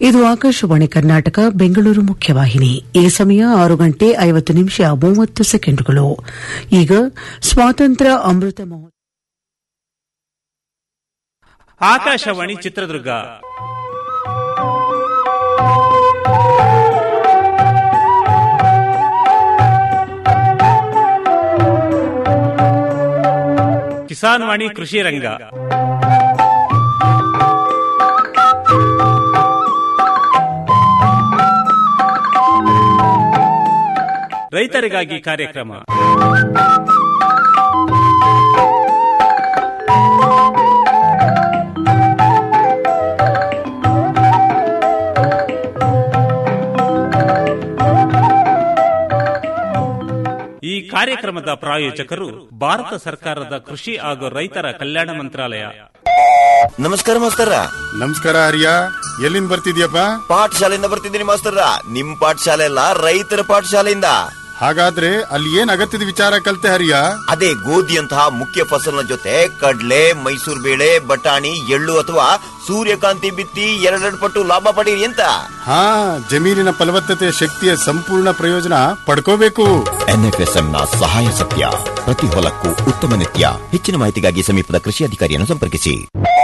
ಇದು ಆಕಾಶವಾಣಿ ಕರ್ನಾಟಕ ಬೆಂಗಳೂರು ಮುಖ್ಯವಾಹಿನಿ ಈ ಸಮಯ ಆರು ಗಂಟೆ ಐವತ್ತು ನಿಮಿಷ ಮೂವತ್ತು ಸೆಕೆಂಡುಗಳು ಈಗ ಸ್ವಾತಂತ್ರ್ಯ ಅಮೃತ ಮಹೋತ್ಸವ ಆಕಾಶವಾಣಿ ಚಿತ್ರದುರ್ಗ ಕಿಸಾನ್ ವಾಣಿ ಕೃಷಿ ರಂಗ ರೈತರಿಗಾಗಿ ಕಾರ್ಯಕ್ರಮ ಈ ಕಾರ್ಯಕ್ರಮದ ಪ್ರಾಯೋಜಕರು ಭಾರತ ಸರ್ಕಾರದ ಕೃಷಿ ಹಾಗೂ ರೈತರ ಕಲ್ಯಾಣ ಮಂತ್ರಾಲಯ ನಮಸ್ಕಾರ ಮಾಸ್ತರ ನಮಸ್ಕಾರ ಹರಿಯ ಎಲ್ಲಿಂದ ಬರ್ತಿದ್ಯಪ್ಪ ಪಾಠಶಾಲೆಯಿಂದ ಬರ್ತಿದ್ದೀನಿ ಮಾಸ್ತರ ನಿಮ್ ಪಾಠಶಾಲೆ ಅಲ್ಲ ರೈತರ ಪಾಠಶಾಲೆಯಿಂದ ಹಾಗಾದ್ರೆ ಅಲ್ಲಿ ಏನ್ ಅಗತ್ಯದ ವಿಚಾರ ಕಲ್ತೆ ಹರಿಯ ಅದೇ ಗೋಧಿಯಂತಹ ಮುಖ್ಯ ಫಸಲಿನ ಜೊತೆ ಕಡ್ಲೆ ಮೈಸೂರು ಬೇಳೆ ಬಟಾಣಿ ಎಳ್ಳು ಅಥವಾ ಸೂರ್ಯಕಾಂತಿ ಬಿತ್ತಿ ಎರಡೆರಡು ಪಟ್ಟು ಲಾಭ ಪಡೀರಿ ಅಂತ ಹಾ ಜಮೀನಿನ ಫಲವತ್ತತೆ ಶಕ್ತಿಯ ಸಂಪೂರ್ಣ ಪ್ರಯೋಜನ ಪಡ್ಕೋಬೇಕು ಎನ್ಎಫ್ಎಸ್ಎಂ ನ ಸಹಾಯ ಸತ್ಯ ಪ್ರತಿ ಹೊಲಕ್ಕೂ ಉತ್ತಮ ನಿತ್ಯ ಹೆಚ್ಚಿನ ಮಾಹಿತಿಗಾಗಿ ಸಮೀಪದ ಕೃಷಿ ಅಧಿಕಾರಿಯನ್ನು ಸಂಪರ್ಕಿಸಿ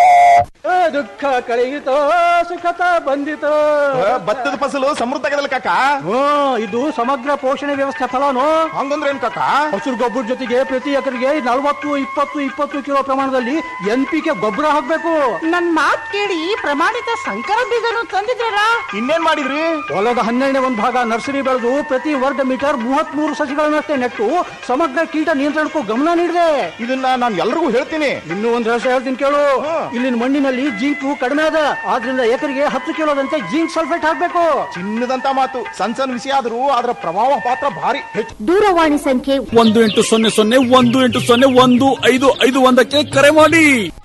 ದುಃಖ ಕಳೆಯಿತೋ ಸುಖತ ಬಂದಿತೋ ಭತ್ತದ ಫಸಲು ಸಮೃದ್ಧ ಆಗದಲ್ಲ ಕಾಕ ಹ್ಮ್ ಇದು ಸಮಗ್ರ ಪೋಷಣೆ ವ್ಯವಸ್ಥೆ ಫಲನು ಹಂಗಂದ್ರೆ ಏನ್ ಕಾಕ ಹಸಿರು ಗೊಬ್ಬರ ಜೊತೆಗೆ ಪ್ರತಿ ಎಕರೆಗೆ ನಲವತ್ತು ಇಪ್ಪತ್ತು ಇಪ್ಪತ್ತು ಕಿಲೋ ಪ್ರಮಾಣದಲ್ಲಿ ಎನ್ ಪಿ ಕೆ ಗೊಬ್ಬರ ಹಾಕ್ಬೇಕು ನನ್ ಮಾತ್ ಕೇಳಿ ಪ್ರಮಾಣಿತ ಸಂಕರ ಬೀಜನು ತಂದಿದ್ದೀರಾ ಇನ್ನೇನ್ ಮಾಡಿದ್ರಿ ಹೊಲದ ಹನ್ನೆರಡನೇ ಒಂದು ಭಾಗ ನರ್ಸರಿ ಬೆಳೆದು ಪ್ರತಿ ವರ್ಗ ಮೀಟರ್ ಮೂವತ್ತ್ ಮೂರು ಸಸಿಗಳನ್ನಷ್ಟೇ ನೆಟ್ಟು ಸಮಗ್ರ ಕೀಟ ನಿಯಂತ್ರಣಕ್ಕೂ ಗಮನ ನೀಡಿದೆ ಇದನ್ನ ನಾನು ಎಲ್ರಿಗೂ ಹೇಳ್ತೀನಿ ಇನ್ನೂ ಒಂದ್ ರಹಸ್ಯ ಹೇಳ್ತೀನಿ ಕೇಳು ಇಲ್ಲಿನ ಮಣ್ಣಿನಲ್ಲಿ ಜಿಂಕು ಕಡಿಮೆ ಅದ ಆದ್ರಿಂದ ಎಕರೆಗೆ ಹತ್ತು ಕಿಲೋದಂತೆ ಜಿಂಕ್ ಸಲ್ಫೇಟ್ ಹಾಕ್ಬೇಕು ಚಿನ್ನದಂತ ಮಾತು ಸಣ್ಣ ಸಣ್ಣ ವಿಷಯ ಆದ್ರೂ ಅದರ ಪ್ರಭಾವ ಪಾತ್ರ ಭಾರಿ ಹೆಚ್ಚು ದೂರವಾಣಿ ಸಂಖ್ಯೆ ಒಂದು ಎಂಟು ಸೊನ್ನೆ ಸೊನ್ನೆ ಒಂದು ಎಂಟು ಸೊನ್ನೆ ಒಂದು ಐದು ಐದು ಒಂದಕ್ಕೆ ಕರೆ ಮಾಡಿ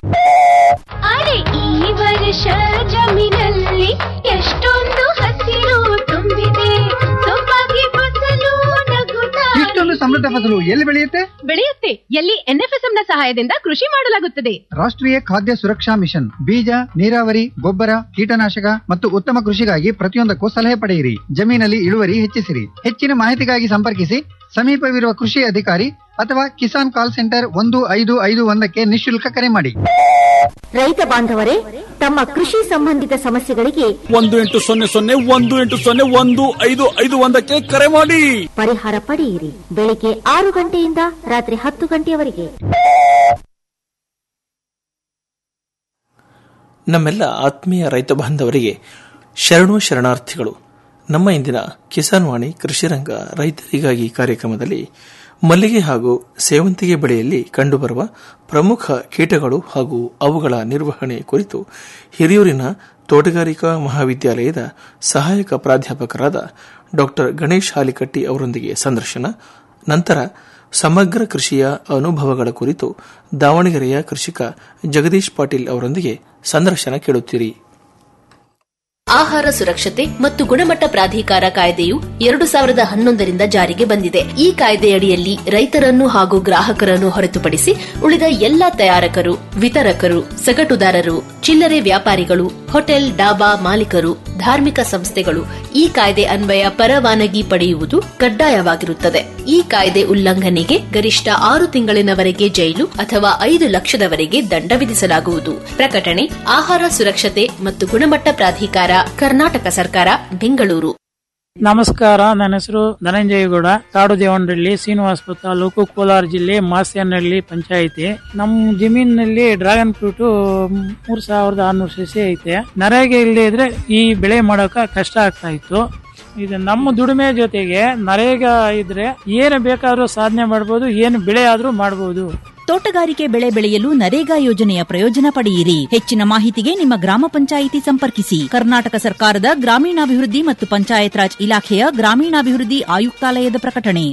ಅರೆ ಈ ವರ್ಷ ಜಮೀನಲ್ಲಿ ಎಷ್ಟೊಂದು ಹಸಿರು ತುಂಬಿದೆ ಸೊಬಗೆ ಫಸಲು ನಗುತ್ತಾ ಇಷ್ಟೊಂದು ಸಮೃದ್ಧ ಫಸಲು ಎಲ್ಲಿ ಬೆಳೆಯುತ್ತೆ ಬೆಳೆಯುತ್ತೆ ಎಲ್ಲಿ ಎನ್ಎಫ್ಎಸ್ಎಂ ನ ಸಹಾಯದಿಂದ ಕೃಷಿ ಮಾಡಲಾಗುತ್ತದೆ ರಾಷ್ಟ್ರೀಯ ಖಾದ್ಯ ಸುರಕ್ಷಾ ಮಿಷನ್ ಬೀಜ ನೀರಾವರಿ ಗೊಬ್ಬರ ಕೀಟನಾಶಕ ಮತ್ತು ಉತ್ತಮ ಕೃಷಿಗಾಗಿ ಪ್ರತಿಯೊಂದಕ್ಕೂ ಸಲಹೆ ಪಡೆಯಿರಿ ಜಮೀನಲ್ಲಿ ಇಳುವರಿ ಹೆಚ್ಚಿಸಿರಿ ಹೆಚ್ಚಿನ ಮಾಹಿತಿಗಾಗಿ ಸಂಪರ್ಕಿಸಿ ಸಮೀಪವಿರುವ ಕೃಷಿ ಅಧಿಕಾರಿ ಅಥವಾ ಕಿಸಾನ್ ಕಾಲ್ ಸೆಂಟರ್ ಒಂದು ಐದು ಐದು ಒಂದಕ್ಕೆ ನಿಶುಲ್ಕ ಕರೆ ಮಾಡಿ ರೈತ ಬಾಂಧವರೇ ತಮ್ಮ ಕೃಷಿ ಸಂಬಂಧಿತ ಸಮಸ್ಯೆಗಳಿಗೆ ಒಂದು ಎಂಟು ಸೊನ್ನೆ ಸೊನ್ನೆ ಒಂದು ಎಂಟು ಸೊನ್ನೆ ಒಂದು ಐದು ಐದು ಒಂದಕ್ಕೆ ಕರೆ ಮಾಡಿ ಪರಿಹಾರ ಪಡೆಯಿರಿ ಬೆಳಿಗ್ಗೆ ಆರು ಗಂಟೆಯಿಂದ ರಾತ್ರಿ ಹತ್ತು ಗಂಟೆಯವರೆಗೆ ನಮ್ಮೆಲ್ಲ ಆತ್ಮೀಯ ರೈತ ಬಾಂಧವರಿಗೆ ಶರಣು ಶರಣಾರ್ಥಿಗಳು ನಮ್ಮ ಇಂದಿನ ಕಿಸಾನ್ ವಾಣಿ ಕೃಷಿರಂಗ ರೈತರಿಗಾಗಿ ಕಾರ್ಯಕ್ರಮದಲ್ಲಿ ಮಲ್ಲಿಗೆ ಹಾಗೂ ಸೇವಂತಿಗೆ ಬೆಳೆಯಲ್ಲಿ ಕಂಡುಬರುವ ಪ್ರಮುಖ ಕೀಟಗಳು ಹಾಗೂ ಅವುಗಳ ನಿರ್ವಹಣೆ ಕುರಿತು ಹಿರಿಯೂರಿನ ತೋಟಗಾರಿಕಾ ಮಹಾವಿದ್ಯಾಲಯದ ಸಹಾಯಕ ಪ್ರಾಧ್ಯಾಪಕರಾದ ಡಾ ಗಣೇಶ್ ಹಾಲಿಕಟ್ಟಿ ಅವರೊಂದಿಗೆ ಸಂದರ್ಶನ ನಂತರ ಸಮಗ್ರ ಕೃಷಿಯ ಅನುಭವಗಳ ಕುರಿತು ದಾವಣಗೆರೆಯ ಕೃಷಿಕ ಜಗದೀಶ್ ಪಾಟೀಲ್ ಅವರೊಂದಿಗೆ ಸಂದರ್ಶನ ಕೇಳುತ್ತೀರಿ ಆಹಾರ ಸುರಕ್ಷತೆ ಮತ್ತು ಗುಣಮಟ್ಟ ಪ್ರಾಧಿಕಾರ ಕಾಯ್ದೆಯು ಎರಡು ಸಾವಿರದ ಹನ್ನೊಂದರಿಂದ ಜಾರಿಗೆ ಬಂದಿದೆ ಈ ಕಾಯ್ದೆಯಡಿಯಲ್ಲಿ ರೈತರನ್ನು ಹಾಗೂ ಗ್ರಾಹಕರನ್ನು ಹೊರತುಪಡಿಸಿ ಉಳಿದ ಎಲ್ಲಾ ತಯಾರಕರು ವಿತರಕರು ಸಗಟುದಾರರು ಚಿಲ್ಲರೆ ವ್ಯಾಪಾರಿಗಳು ಹೋಟೆಲ್ ಡಾಬಾ ಮಾಲೀಕರು ಧಾರ್ಮಿಕ ಸಂಸ್ಥೆಗಳು ಈ ಕಾಯ್ದೆ ಅನ್ವಯ ಪರವಾನಗಿ ಪಡೆಯುವುದು ಕಡ್ಡಾಯವಾಗಿರುತ್ತದೆ ಈ ಕಾಯ್ದೆ ಉಲ್ಲಂಘನೆಗೆ ಗರಿಷ್ಠ ಆರು ತಿಂಗಳಿನವರೆಗೆ ಜೈಲು ಅಥವಾ ಐದು ಲಕ್ಷದವರೆಗೆ ದಂಡ ವಿಧಿಸಲಾಗುವುದು ಪ್ರಕಟಣೆ ಆಹಾರ ಸುರಕ್ಷತೆ ಮತ್ತು ಗುಣಮಟ್ಟ ಪ್ರಾಧಿಕಾರ ಕರ್ನಾಟಕ ಸರ್ಕಾರ ಬೆಂಗಳೂರು ನಮಸ್ಕಾರ ನನ್ನ ಹೆಸರು ಧನಂಜಯಗೌಡ ಕಾಡು ದೇವನಹಳ್ಳಿ ಶ್ರೀನಿವಾಸಪುರ ತಾಲೂಕು ಕೋಲಾರ ಜಿಲ್ಲೆ ಮಾಸ್ಯನಹಳ್ಳಿ ಪಂಚಾಯಿತಿ ನಮ್ಮ ಜಮೀನಿನಲ್ಲಿ ಡ್ರ್ಯಾಗನ್ ಫ್ರೂಟ್ ಮೂರ್ ಸಾವಿರದ ಆರ್ನೂರು ಸಸಿ ಐತೆ ನರೇಗೆ ಇಲ್ಲದೆ ಇದ್ರೆ ಈ ಬೆಳೆ ಮಾಡೋಕ ಕಷ್ಟ ಆಗ್ತಾ ಇತ್ತು ಇದು ನಮ್ಮ ದುಡಿಮೆ ಜೊತೆಗೆ ನರೇಗ ಇದ್ರೆ ಏನು ಬೇಕಾದ್ರೂ ಸಾಧನೆ ಮಾಡಬಹುದು ಏನು ಬೆಳೆ ಆದ್ರೂ ಮಾಡಬಹುದು ತೋಟಗಾರಿಕೆ ಬೆಳೆ ಬೆಳೆಯಲು ನರೇಗಾ ಯೋಜನೆಯ ಪ್ರಯೋಜನ ಪಡೆಯಿರಿ ಹೆಚ್ಚಿನ ಮಾಹಿತಿಗೆ ನಿಮ್ಮ ಗ್ರಾಮ ಪಂಚಾಯಿತಿ ಸಂಪರ್ಕಿಸಿ ಕರ್ನಾಟಕ ಸರ್ಕಾರದ ಗ್ರಾಮೀಣಾಭಿವೃದ್ಧಿ ಮತ್ತು ಪಂಚಾಯತ್ ರಾಜ್ ಇಲಾಖೆಯ ಗ್ರಾಮೀಣಾಭಿವೃದ್ಧಿ ಆಯುಕ್ತಾಲಯದ ಪ್ರಕಟಣೆ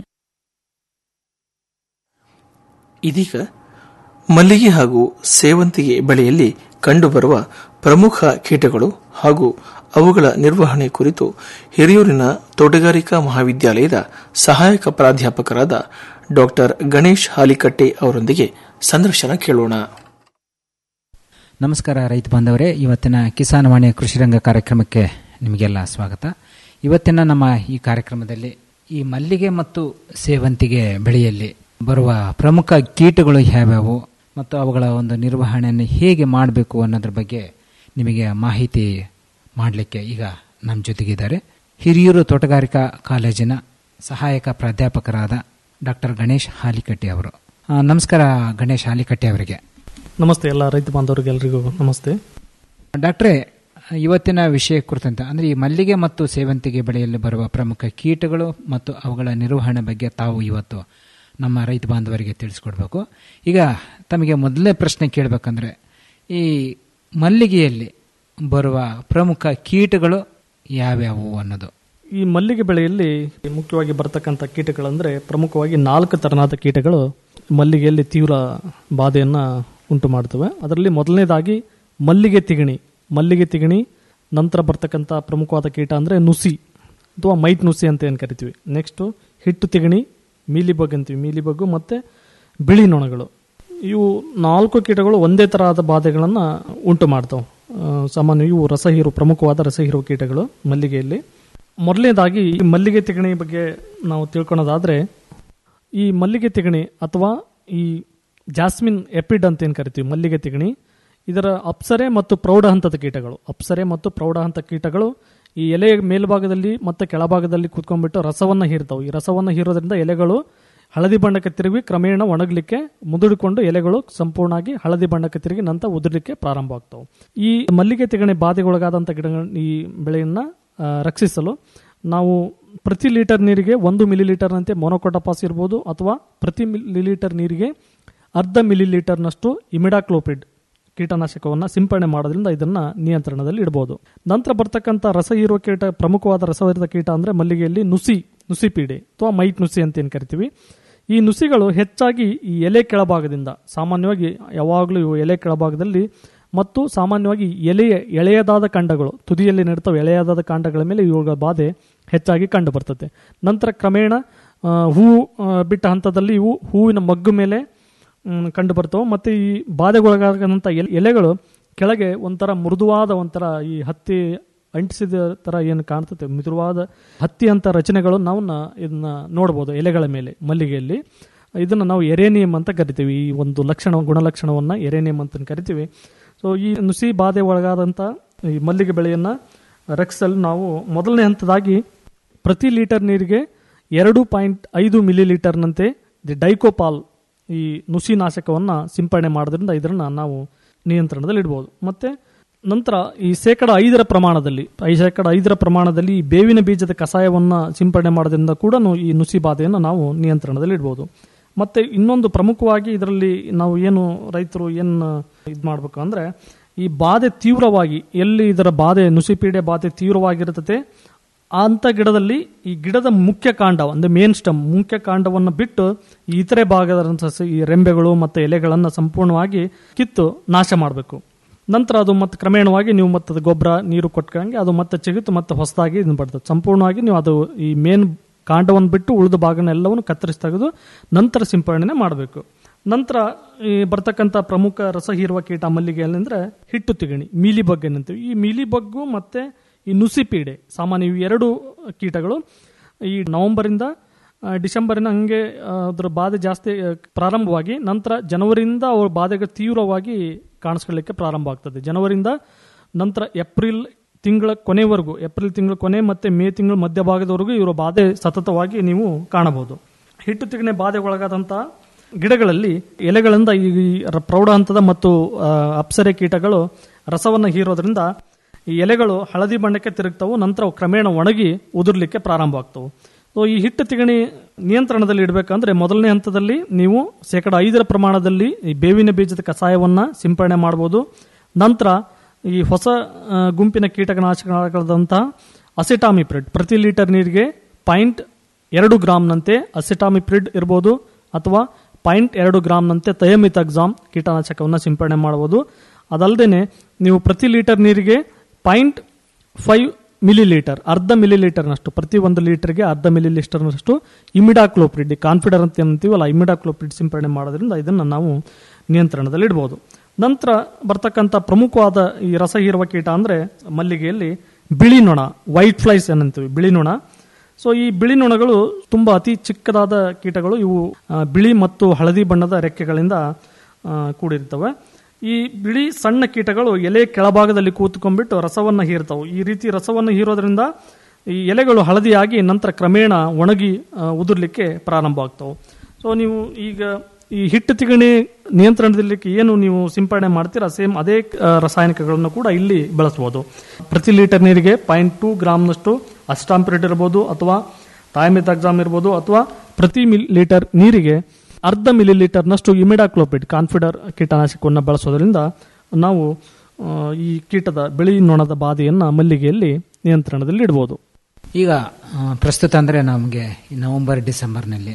ಇದೀಗ ಮಲ್ಲಿಗೆ ಹಾಗೂ ಸೇವಂತಿಗೆ ಬೆಳೆಯಲ್ಲಿ ಕಂಡುಬರುವ ಪ್ರಮುಖ ಕೀಟಗಳು ಹಾಗೂ ಅವುಗಳ ನಿರ್ವಹಣೆ ಕುರಿತು ಹಿರಿಯೂರಿನ ತೋಟಗಾರಿಕಾ ಮಹಾವಿದ್ಯಾಲಯದ ಸಹಾಯಕ ಪ್ರಾಧ್ಯಾಪಕರಾದ ಡಾ ಗಣೇಶ್ ಹಾಲಿಕಟ್ಟೆ ಅವರೊಂದಿಗೆ ಸಂದರ್ಶನ ಕೇಳೋಣ ನಮಸ್ಕಾರ ರೈತ ಬಾಂಧವರೇ ಇವತ್ತಿನ ಕಿಸಾನ್ ವಾಣಿಯ ಕೃಷಿ ರಂಗ ಕಾರ್ಯಕ್ರಮಕ್ಕೆ ನಿಮಗೆಲ್ಲ ಸ್ವಾಗತ ಇವತ್ತಿನ ನಮ್ಮ ಈ ಕಾರ್ಯಕ್ರಮದಲ್ಲಿ ಈ ಮಲ್ಲಿಗೆ ಮತ್ತು ಸೇವಂತಿಗೆ ಬೆಳೆಯಲ್ಲಿ ಬರುವ ಪ್ರಮುಖ ಕೀಟಗಳು ಯಾವ್ಯಾವು ಮತ್ತು ಅವುಗಳ ಒಂದು ನಿರ್ವಹಣೆಯನ್ನು ಹೇಗೆ ಮಾಡಬೇಕು ಅನ್ನೋದ್ರ ಬಗ್ಗೆ ನಿಮಗೆ ಮಾಹಿತಿ ಮಾಡಲಿಕ್ಕೆ ಈಗ ನಮ್ಮ ಜೊತೆಗಿದ್ದಾರೆ ಹಿರಿಯೂರು ತೋಟಗಾರಿಕಾ ಕಾಲೇಜಿನ ಸಹಾಯಕ ಪ್ರಾಧ್ಯಾಪಕರಾದ ಡಾಕ್ಟರ್ ಗಣೇಶ್ ಹಾಲಿಕಟ್ಟಿ ಅವರು ಆ, ನಮಸ್ಕಾರ ಗಣೇಶ್ ಹಾಲಿಕಟ್ಟಿ ಅವರಿಗೆ ನಮಸ್ತೆ ಎಲ್ಲ ರೈತ ಬಾಂಧವರಿಗೆಲ್ಲರಿಗೂ ನಮಸ್ತೆ ಡಾಕ್ಟ್ರೇ ಇವತ್ತಿನ ವಿಷಯ ಕುರಿತಂತೆ ಅಂದರೆ ಈ ಮಲ್ಲಿಗೆ ಮತ್ತು ಸೇವಂತಿಗೆ ಬೆಳೆಯಲ್ಲಿ ಬರುವ ಪ್ರಮುಖ ಕೀಟಗಳು ಮತ್ತು ಅವುಗಳ ನಿರ್ವಹಣೆ ಬಗ್ಗೆ ತಾವು ಇವತ್ತು ನಮ್ಮ ರೈತ ಬಾಂಧವರಿಗೆ ತಿಳಿಸ್ಕೊಡ್ಬೇಕು ಈಗ ತಮಗೆ ಮೊದಲನೇ ಪ್ರಶ್ನೆ ಕೇಳಬೇಕಂದ್ರೆ ಈ ಮಲ್ಲಿಗೆಯಲ್ಲಿ ಬರುವ ಪ್ರಮುಖ ಕೀಟಗಳು ಯಾವ್ಯಾವು ಅನ್ನೋದು ಈ ಮಲ್ಲಿಗೆ ಬೆಳೆಯಲ್ಲಿ ಮುಖ್ಯವಾಗಿ ಬರ್ತಕ್ಕಂಥ ಕೀಟಗಳಂದ್ರೆ ಪ್ರಮುಖವಾಗಿ ನಾಲ್ಕು ತರನಾದ ಕೀಟಗಳು ಮಲ್ಲಿಗೆಯಲ್ಲಿ ತೀವ್ರ ಬಾಧೆಯನ್ನ ಉಂಟು ಮಾಡ್ತವೆ ಅದರಲ್ಲಿ ಮೊದಲನೇದಾಗಿ ಮಲ್ಲಿಗೆ ತಿಗಣಿ ಮಲ್ಲಿಗೆ ತಿಗಣಿ ನಂತರ ಬರ್ತಕ್ಕಂಥ ಪ್ರಮುಖವಾದ ಕೀಟ ಅಂದ್ರೆ ನುಸಿ ಅಥವಾ ಮೈಟ್ ನುಸಿ ಅಂತ ಏನು ಕರಿತೀವಿ ನೆಕ್ಸ್ಟ್ ಹಿಟ್ಟು ತಿಗಣಿ ಮೀಲಿಬಗ್ ಅಂತೀವಿ ಮೀಲಿಬಗ್ಗು ಮತ್ತೆ ಬಿಳಿ ನೊಣಗಳು ಇವು ನಾಲ್ಕು ಕೀಟಗಳು ಒಂದೇ ತರಹದ ಬಾಧೆಗಳನ್ನು ಉಂಟು ಮಾಡ್ತಾವೆ ಆ, ಸಾಮಾನ್ಯ ಇವು ರಸಹೀರು ಪ್ರಮುಖವಾದ ರಸಹೀರು ಕೀಟಗಳು ಮಲ್ಲಿಗೆಯಲ್ಲಿ ಮೊದಲನೇದಾಗಿ ಈ ಮಲ್ಲಿಗೆ ತಿಗಣಿ ಬಗ್ಗೆ ನಾವು ತಿಳ್ಕೊಳೋದಾದ್ರೆ ಈ ಮಲ್ಲಿಗೆ ತಿಗಣಿ ಅಥವಾ ಈ ಜಾಸ್ಮಿನ್ ಎಪಿಡ್ ಅಂತ ಏನು ಕರಿತೀವಿ ಮಲ್ಲಿಗೆ ತಿಗಣಿ ಇದರ ಅಪ್ಸರೆ ಮತ್ತು ಪ್ರೌಢ ಹಂತದ ಕೀಟಗಳು ಅಪ್ಸರೆ ಮತ್ತು ಪ್ರೌಢ ಹಂತ ಕೀಟಗಳು ಈ ಎಲೆ ಮೇಲ್ಭಾಗದಲ್ಲಿ ಮತ್ತು ಕೆಳಭಾಗದಲ್ಲಿ ಕೂತ್ಕೊಂಡ್ಬಿಟ್ಟು ರಸವನ್ನ ಹೀರ್ತಾವೆ ಈ ರಸವನ್ನ ಹೀರೋದ್ರಿಂದ ಎಲೆಗಳು ಹಳದಿ ಬಣ್ಣಕ್ಕೆ ತಿರುಗಿ ಕ್ರಮೇಣ ಒಣಗಲಿಕ್ಕೆ ಮುದುಡಿಕೊಂಡು ಎಲೆಗಳು ಸಂಪೂರ್ಣವಾಗಿ ಹಳದಿ ಬಣ್ಣಕ್ಕೆ ತಿರುಗಿ ನಂತರ ಉದುರಲಿಕ್ಕೆ ಪ್ರಾರಂಭ ಆಗ್ತವೆ ಈ ಮಲ್ಲಿಗೆ ತಿಗಣೆ ಬಾಧೆಗೊಳಗಾದಂಥ ಗಿಡಗಳ ಈ ಬೆಳೆಯನ್ನ ಆ, ರಕ್ಷಿಸಲು ನಾವು ಪ್ರತಿ ಲೀಟರ್ ನೀರಿಗೆ ಒಂದು ಮಿಲಿ ಲೀಟರ್ನಂತೆ ಮೊನೊಕೊಟಪಾಸ್ ಇರ್ಬೋದು ಅಥವಾ ಪ್ರತಿ ಮಿಲಿ ಲೀಟರ್ ನೀರಿಗೆ ಅರ್ಧ ಮಿಲಿ ಲೀಟರ್ನಷ್ಟು ಇಮಿಡಾಕ್ಲೋಪಿಡ್ ಕೀಟನಾಶಕವನ್ನು ಸಿಂಪಡಣೆ ಮಾಡೋದ್ರಿಂದ ಇದನ್ನ ನಿಯಂತ್ರಣದಲ್ಲಿ ಇಡಬಹುದು ನಂತರ ಬರ್ತಕ್ಕಂಥ ರಸ ಹೀರುವ ಕೀಟ ಪ್ರಮುಖವಾದ ರಸಹೀರಿದ ಕೀಟ ಅಂದ್ರೆ ಮಲ್ಲಿಗೆಯಲ್ಲಿ ನುಸಿ ನುಸಿ ಪೀಡೆ ಅಥವಾ ಮೈಟ್ ನುಸಿ ಅಂತ ಏನು ಕರಿತೀವಿ ಈ ನುಸಿಗಳು ಹೆಚ್ಚಾಗಿ ಈ ಎಲೆ ಕೆಳಭಾಗದಿಂದ ಸಾಮಾನ್ಯವಾಗಿ ಯಾವಾಗಲೂ ಇವು ಎಲೆ ಕೆಳಭಾಗದಲ್ಲಿ ಮತ್ತು ಸಾಮಾನ್ಯವಾಗಿ ಎಲೆಯ ಎಳೆಯದಾದ ಕಾಂಡಗಳು ತುದಿಯಲ್ಲಿ ನೆಡ್ತವೆ ಎಳೆಯದಾದ ಕಾಂಡಗಳ ಮೇಲೆ ಇವುಗಳ ಬಾಧೆ ಹೆಚ್ಚಾಗಿ ಕಂಡು ಬರ್ತದೆ ನಂತರ ಕ್ರಮೇಣ ಆ, ಹೂವು ಆ, ಬಿಟ್ಟ ಹಂತದಲ್ಲಿ ಇವು ಹೂವಿನ ಮಗ್ಗು ಮೇಲೆ ಮ್, ಕಂಡು ಬರ್ತವೆ ಮತ್ತು ಈ ಬಾಧೆಗೊಳಗಾದಂಥ ಎಲೆ- ಎಲೆಗಳು ಕೆಳಗೆ ಒಂಥರ ಮೃದುವಾದ ಒಂಥರ ಈ ಹತ್ತಿ ಅಂಟಿಸಿದ ತರ ಏನು ಕಾಣ್ತದೆ ಮೃದುವಾದ ಹತ್ತಿ ಅಂತ ರಚನೆಗಳು ನಾವು ನ- ಇದನ್ನ ನೋಡ್ಬೋದು ಎಲೆಗಳ ಮೇಲೆ ಮಲ್ಲಿಗೆಯಲ್ಲಿ ಇದನ್ನು ನಾವು ಎರೇನಿಯಂ ಅಂತ ಕರಿತೀವಿ ಈ ಒಂದು ಲಕ್ಷಣ ಗುಣಲಕ್ಷಣವನ್ನ ಎರೇನಿಯಂ ಅಂತ ಕರಿತೀವಿ ಸೊ ಈ ನುಸಿ ಬಾಧೆ ಒಳಗಾದಂಥ ಈ ಮಲ್ಲಿಗೆ ಬೆಳೆಯನ್ನ ರಕ್ಷಿಸಲು ನಾವು ಮೊದಲನೇ ಹಂತದಾಗಿ ಪ್ರತಿ ಲೀಟರ್ ನೀರಿಗೆ ಎರಡು ಪಾಯಿಂಟ್ ಐದು ಮಿಲಿ ಲೀಟರ್ನಂತೆ ದಿ ಡೈಕೋಪಾಲ್ ಈ ನುಸಿ ನಾಶಕವನ್ನು ಸಿಂಪಡಣೆ ಮಾಡೋದ್ರಿಂದ ಇದನ್ನ ನಾವು ನಿಯಂತ್ರಣದಲ್ಲಿ ಇಡ್ಬೋದು ಮತ್ತೆ ನಂತರ ಈ ಶೇಕಡ ಐದರ ಪ್ರಮಾಣದಲ್ಲಿ ಈ ಶೇಕಡ ಐದರ ಪ್ರಮಾಣದಲ್ಲಿ ಈ ಬೇವಿನ ಬೀಜದ ಕಷಾಯವನ್ನು ಸಿಂಪಡಣೆ ಮಾಡೋದ್ರಿಂದ ಕೂಡ ಈ ನುಸಿ ಬಾಧೆಯನ್ನು ನಾವು ನಿಯಂತ್ರಣದಲ್ಲಿ ಇಡ್ಬೋದು ಮತ್ತೆ ಇನ್ನೊಂದು ಪ್ರಮುಖವಾಗಿ ಇದರಲ್ಲಿ ನಾವು ಏನು ರೈತರು ಏನು ಇದು ಮಾಡಬೇಕು ಅಂದ್ರೆ ಈ ಬಾಧೆ ತೀವ್ರವಾಗಿ ಎಲ್ಲಿ ಇದರ ಬಾಧೆ ನುಸಿಪೀಡೆ ಬಾಧೆ ತೀವ್ರವಾಗಿರುತ್ತದೆ ಅಂತ ಗಿಡದಲ್ಲಿ ಈ ಗಿಡದ ಮುಖ್ಯ ಕಾಂಡ ಅಂದ್ರೆ ಮೇನ್ ಸ್ಟಮ್ ಮುಖ್ಯ ಕಾಂಡವನ್ನು ಬಿಟ್ಟು ಈ ಇತರೆ ಭಾಗದ ಈ ರೆಂಬೆಗಳು ಮತ್ತು ಎಲೆಗಳನ್ನು ಸಂಪೂರ್ಣವಾಗಿ ಕಿತ್ತು ನಾಶ ಮಾಡಬೇಕು ನಂತರ ಅದು ಮತ್ತೆ ಕ್ರಮೇಣವಾಗಿ ನೀವು ಮತ್ತೆ ಅದು ಗೊಬ್ಬರ ನೀರು ಕೊಟ್ಕೊಂಡಂಗೆ ಅದು ಮತ್ತೆ ಚಿಗುತ್ತು ಮತ್ತೆ ಹೊಸದಾಗಿ ಇದನ್ನ ಬರ್ತದೆ ಸಂಪೂರ್ಣವಾಗಿ ನೀವು ಅದು ಈ ಮೇನ್ ಕಾಂಡವನ್ನು ಬಿಟ್ಟು ಉಳಿದ ಭಾಗನೆಲ್ಲವನ್ನು ಕತ್ತರಿಸಿ ತೆಗೆದು ನಂತರ ಸಿಂಪಡಣೆ ಮಾಡಬೇಕು ನಂತರ ಈ ಬರ್ತಕ್ಕಂಥ ಪ್ರಮುಖ ರಸ ಹೀರುವ ಕೀಟ ಮಲ್ಲಿಗೆ ಅಂದ್ರೆ ಹಿಟ್ಟು ತಿಗಣಿ ಮೀಲಿ ಬಗ್ ಏನಂತೀವಿ ಈ ಮೀಲಿ ಬಗ್ಗು ಮತ್ತೆ ಈ ನುಸಿ ಪೀಡೆ ಸಾಮಾನ್ಯ ಇವು ಎರಡು ಕೀಟಗಳು ಈ ನವೆಂಬರಿಂದ ಆ, ಡಿಸೆಂಬರಿನ ಹಂಗೆ ಆ, ಅದ್ರ ಬಾಧೆ ಜಾಸ್ತಿ ಆ, ಪ್ರಾರಂಭವಾಗಿ ನಂತರ ಜನವರಿಯಿಂದ ಅವ್ರ ಬಾಧೆಗೆ ತೀವ್ರವಾಗಿ ಕಾಣಿಸ್ಕೊಳ್ಳಿಕ್ಕೆ ಪ್ರಾರಂಭ ಆಗ್ತದೆ ಜನವರಿಯಿಂದ ನಂತರ ಏಪ್ರಿಲ್ ತಿಂಗಳ ಕೊನೆವರೆಗೂ ಏಪ್ರಿಲ್ ತಿಂಗಳ ಕೊನೆ ಮತ್ತೆ ಮೇ ತಿಂಗಳ ಮಧ್ಯಭಾಗದವರೆಗೂ ಇವರ ಬಾಧೆ ಸತತವಾಗಿ ನೀವು ಕಾಣಬಹುದು ಹಿಟ್ಟು ತಿಗಣೆ ಬಾಧೆಗೊಳಗಾದಂಥ ಗಿಡಗಳಲ್ಲಿ ಎಲೆಗಳಿಂದ ಈ ರ- ಪ್ರೌಢ ಹಂತದ ಮತ್ತು ಆ, ಅಪ್ಸರೆ ಕೀಟಗಳು ರಸವನ್ನು ಹೀರೋದ್ರಿಂದ ಈ ಎಲೆಗಳು ಹಳದಿ ಬಣ್ಣಕ್ಕೆ ತಿರುಗ್ತವು ನಂತರ ಅವು ಕ್ರಮೇಣ ಒಣಗಿ ಉದುರ್ಲಿಕ್ಕೆ ಪ್ರಾರಂಭ ಆಗ್ತವು ಸೊ ಈ ಹಿಟ್ಟು ತಿಗಣಿ ನಿಯಂತ್ರಣದಲ್ಲಿ ಇಡಬೇಕಂದ್ರೆ ಮೊದಲನೇ ಹಂತದಲ್ಲಿ ನೀವು ಶೇಕಡ ಐದರ ಪ್ರಮಾಣದಲ್ಲಿ ಈ ಬೇವಿನ ಬೀಜದ ಕಷಾಯವನ್ನ ಸಿಂಪಡಣೆ ಮಾಡಬಹುದು ನಂತರ ಈ ಹೊಸ ಆ, ಗುಂಪಿನ ಕೀಟನಾಶಕಗಳಾದಂತಹ ಅಸಿಟಾಮಿಪ್ರಿಡ್ ಪ್ರತಿ ಲೀಟರ್ ನೀರಿಗೆ ಪಾಯಿಂಟ್ ಎರಡು ಗ್ರಾಮ್ನಂತೆ ಅಸಿಟಾಮಿಪ್ರಿಡ್ ಇರ್ಬೋದು ಅಥವಾ ಪಾಯಿಂಟ್ ಎರಡು ಗ್ರಾಮ್ನಂತೆ ಥಯಮಿಥಾಕ್ಸಾಮ್ ಕೀಟನಾಶಕವನ್ನು ಸಿಂಪಡಣೆ ಮಾಡಬಹುದು ಅದಲ್ಲದೆ ನೀವು ಪ್ರತಿ ಲೀಟರ್ ನೀರಿಗೆ ಪಾಯಿಂಟ್ ಫೈವ್ ಮಿಲಿ ಲೀಟರ್ ಅರ್ಧ ಮಿಲಿ ಲೀಟರ್ನಷ್ಟು ಪ್ರತಿ ಒಂದು ಲೀಟರ್ಗೆ ಅರ್ಧ ಮಿಲಿ ಲೀಟರ್ನಷ್ಟು ಇಮಿಡಾಕ್ಲೋಪ್ರಿಡ್ ಕಾನ್ಫಿಡರ್ ಅಂತ ಅಂತೀವಲ್ಲ ಇಮಿಡಾಕ್ಲೋಪ್ರಿಡ್ ಸಿಂಪಡಣೆ ಮಾಡೋದ್ರಿಂದ ಇದನ್ನು ನಾವು ನಿಯಂತ್ರಣದಲ್ಲಿ ಇಡ್ಬೋದು ನಂತರ ಬರ್ತಕ್ಕಂಥ ಪ್ರಮುಖವಾದ ಈ ರಸ ಹೀರುವ ಕೀಟ ಅಂದರೆ ಮಲ್ಲಿಗೆಯಲ್ಲಿ ಬಿಳಿ ನೊಣ ವೈಟ್ ಫ್ಲೈಸ್ ಏನಂತೀವಿ ಬಿಳಿ ನೊಣ ಸೊ ಈ ಬಿಳಿ ನೊಣಗಳು ತುಂಬಾ ಅತಿ ಚಿಕ್ಕದಾದ ಕೀಟಗಳು ಇವು ಆ, ಬಿಳಿ ಮತ್ತು ಹಳದಿ ಬಣ್ಣದ ರೆಕ್ಕೆಗಳಿಂದ ಆ, ಕೂಡಿರ್ತವೆ ಈ ಬಿಳಿ ಸಣ್ಣ ಕೀಟಗಳು ಎಲೆ ಕೆಳಭಾಗದಲ್ಲಿ ಕೂತ್ಕೊಂಡ್ಬಿಟ್ಟು ರಸವನ್ನು ಹೀರ್ತಾವೆ ಈ ರೀತಿ ರಸವನ್ನು ಹೀರೋದ್ರಿಂದ ಈ ಎಲೆಗಳು ಹಳದಿಯಾಗಿ ನಂತರ ಕ್ರಮೇಣ ಒಣಗಿ ಆ, ಉದುರ್ಲಿಕ್ಕೆ ಪ್ರಾರಂಭ ಆಗ್ತವೆ ಸೊ ನೀವು ಈಗ ಈ ಹಿಟ್ಟು ತಿಗಣಿ ನಿಯಂತ್ರಣದಲ್ಲಿಕ್ಕೆ ಏನು ನೀವು ಸಿಂಪಡಣೆ ಮಾಡ್ತೀರಾ ಸೇಮ್ ಅದೇ ಆ, ರಾಸಾಯನಿಕಗಳನ್ನು ಕೂಡ ಇಲ್ಲಿ ಬಳಸಬಹುದು ಪ್ರತಿ ಲೀಟರ್ ನೀರಿಗೆ ಪಾಯಿಂಟ್ ಟೂ ಗ್ರಾಮ್ನಷ್ಟು ಅಸ್ಟಾಂಪಿರೇಟ್ ಇರ್ಬೋದು ಅಥವಾ ಥಾಯಮಿಥಾಕ್ಸಾಮ್ ಇರ್ಬೋದು ಅಥವಾ ಪ್ರತಿ ಮಿಲ್ ಲೀಟರ್ ನೀರಿಗೆ ಅರ್ಧ ಮಿಲಿ ಲೀಟರ್ನಷ್ಟು ಇಮಿಡಾಕ್ಲೋಪಿಡ್ ಕಾನ್ಫಿಡರ್ ಕೀಟನಾಶಕವನ್ನು ಬಳಸೋದ್ರಿಂದ ನಾವು ಆ, ಈ ಕೀಟದ ಬಿಳಿ ನೊಣದ ಬಾಧೆಯನ್ನು ಮಲ್ಲಿಗೆಯಲ್ಲಿ ನಿಯಂತ್ರಣದಲ್ಲಿ ಇಡಬಹುದು ಈಗ ಆ, ಪ್ರಸ್ತುತ ಅಂದರೆ ನಮಗೆ ಈ ನವೆಂಬರ್ ಡಿಸೆಂಬರ್ನಲ್ಲಿ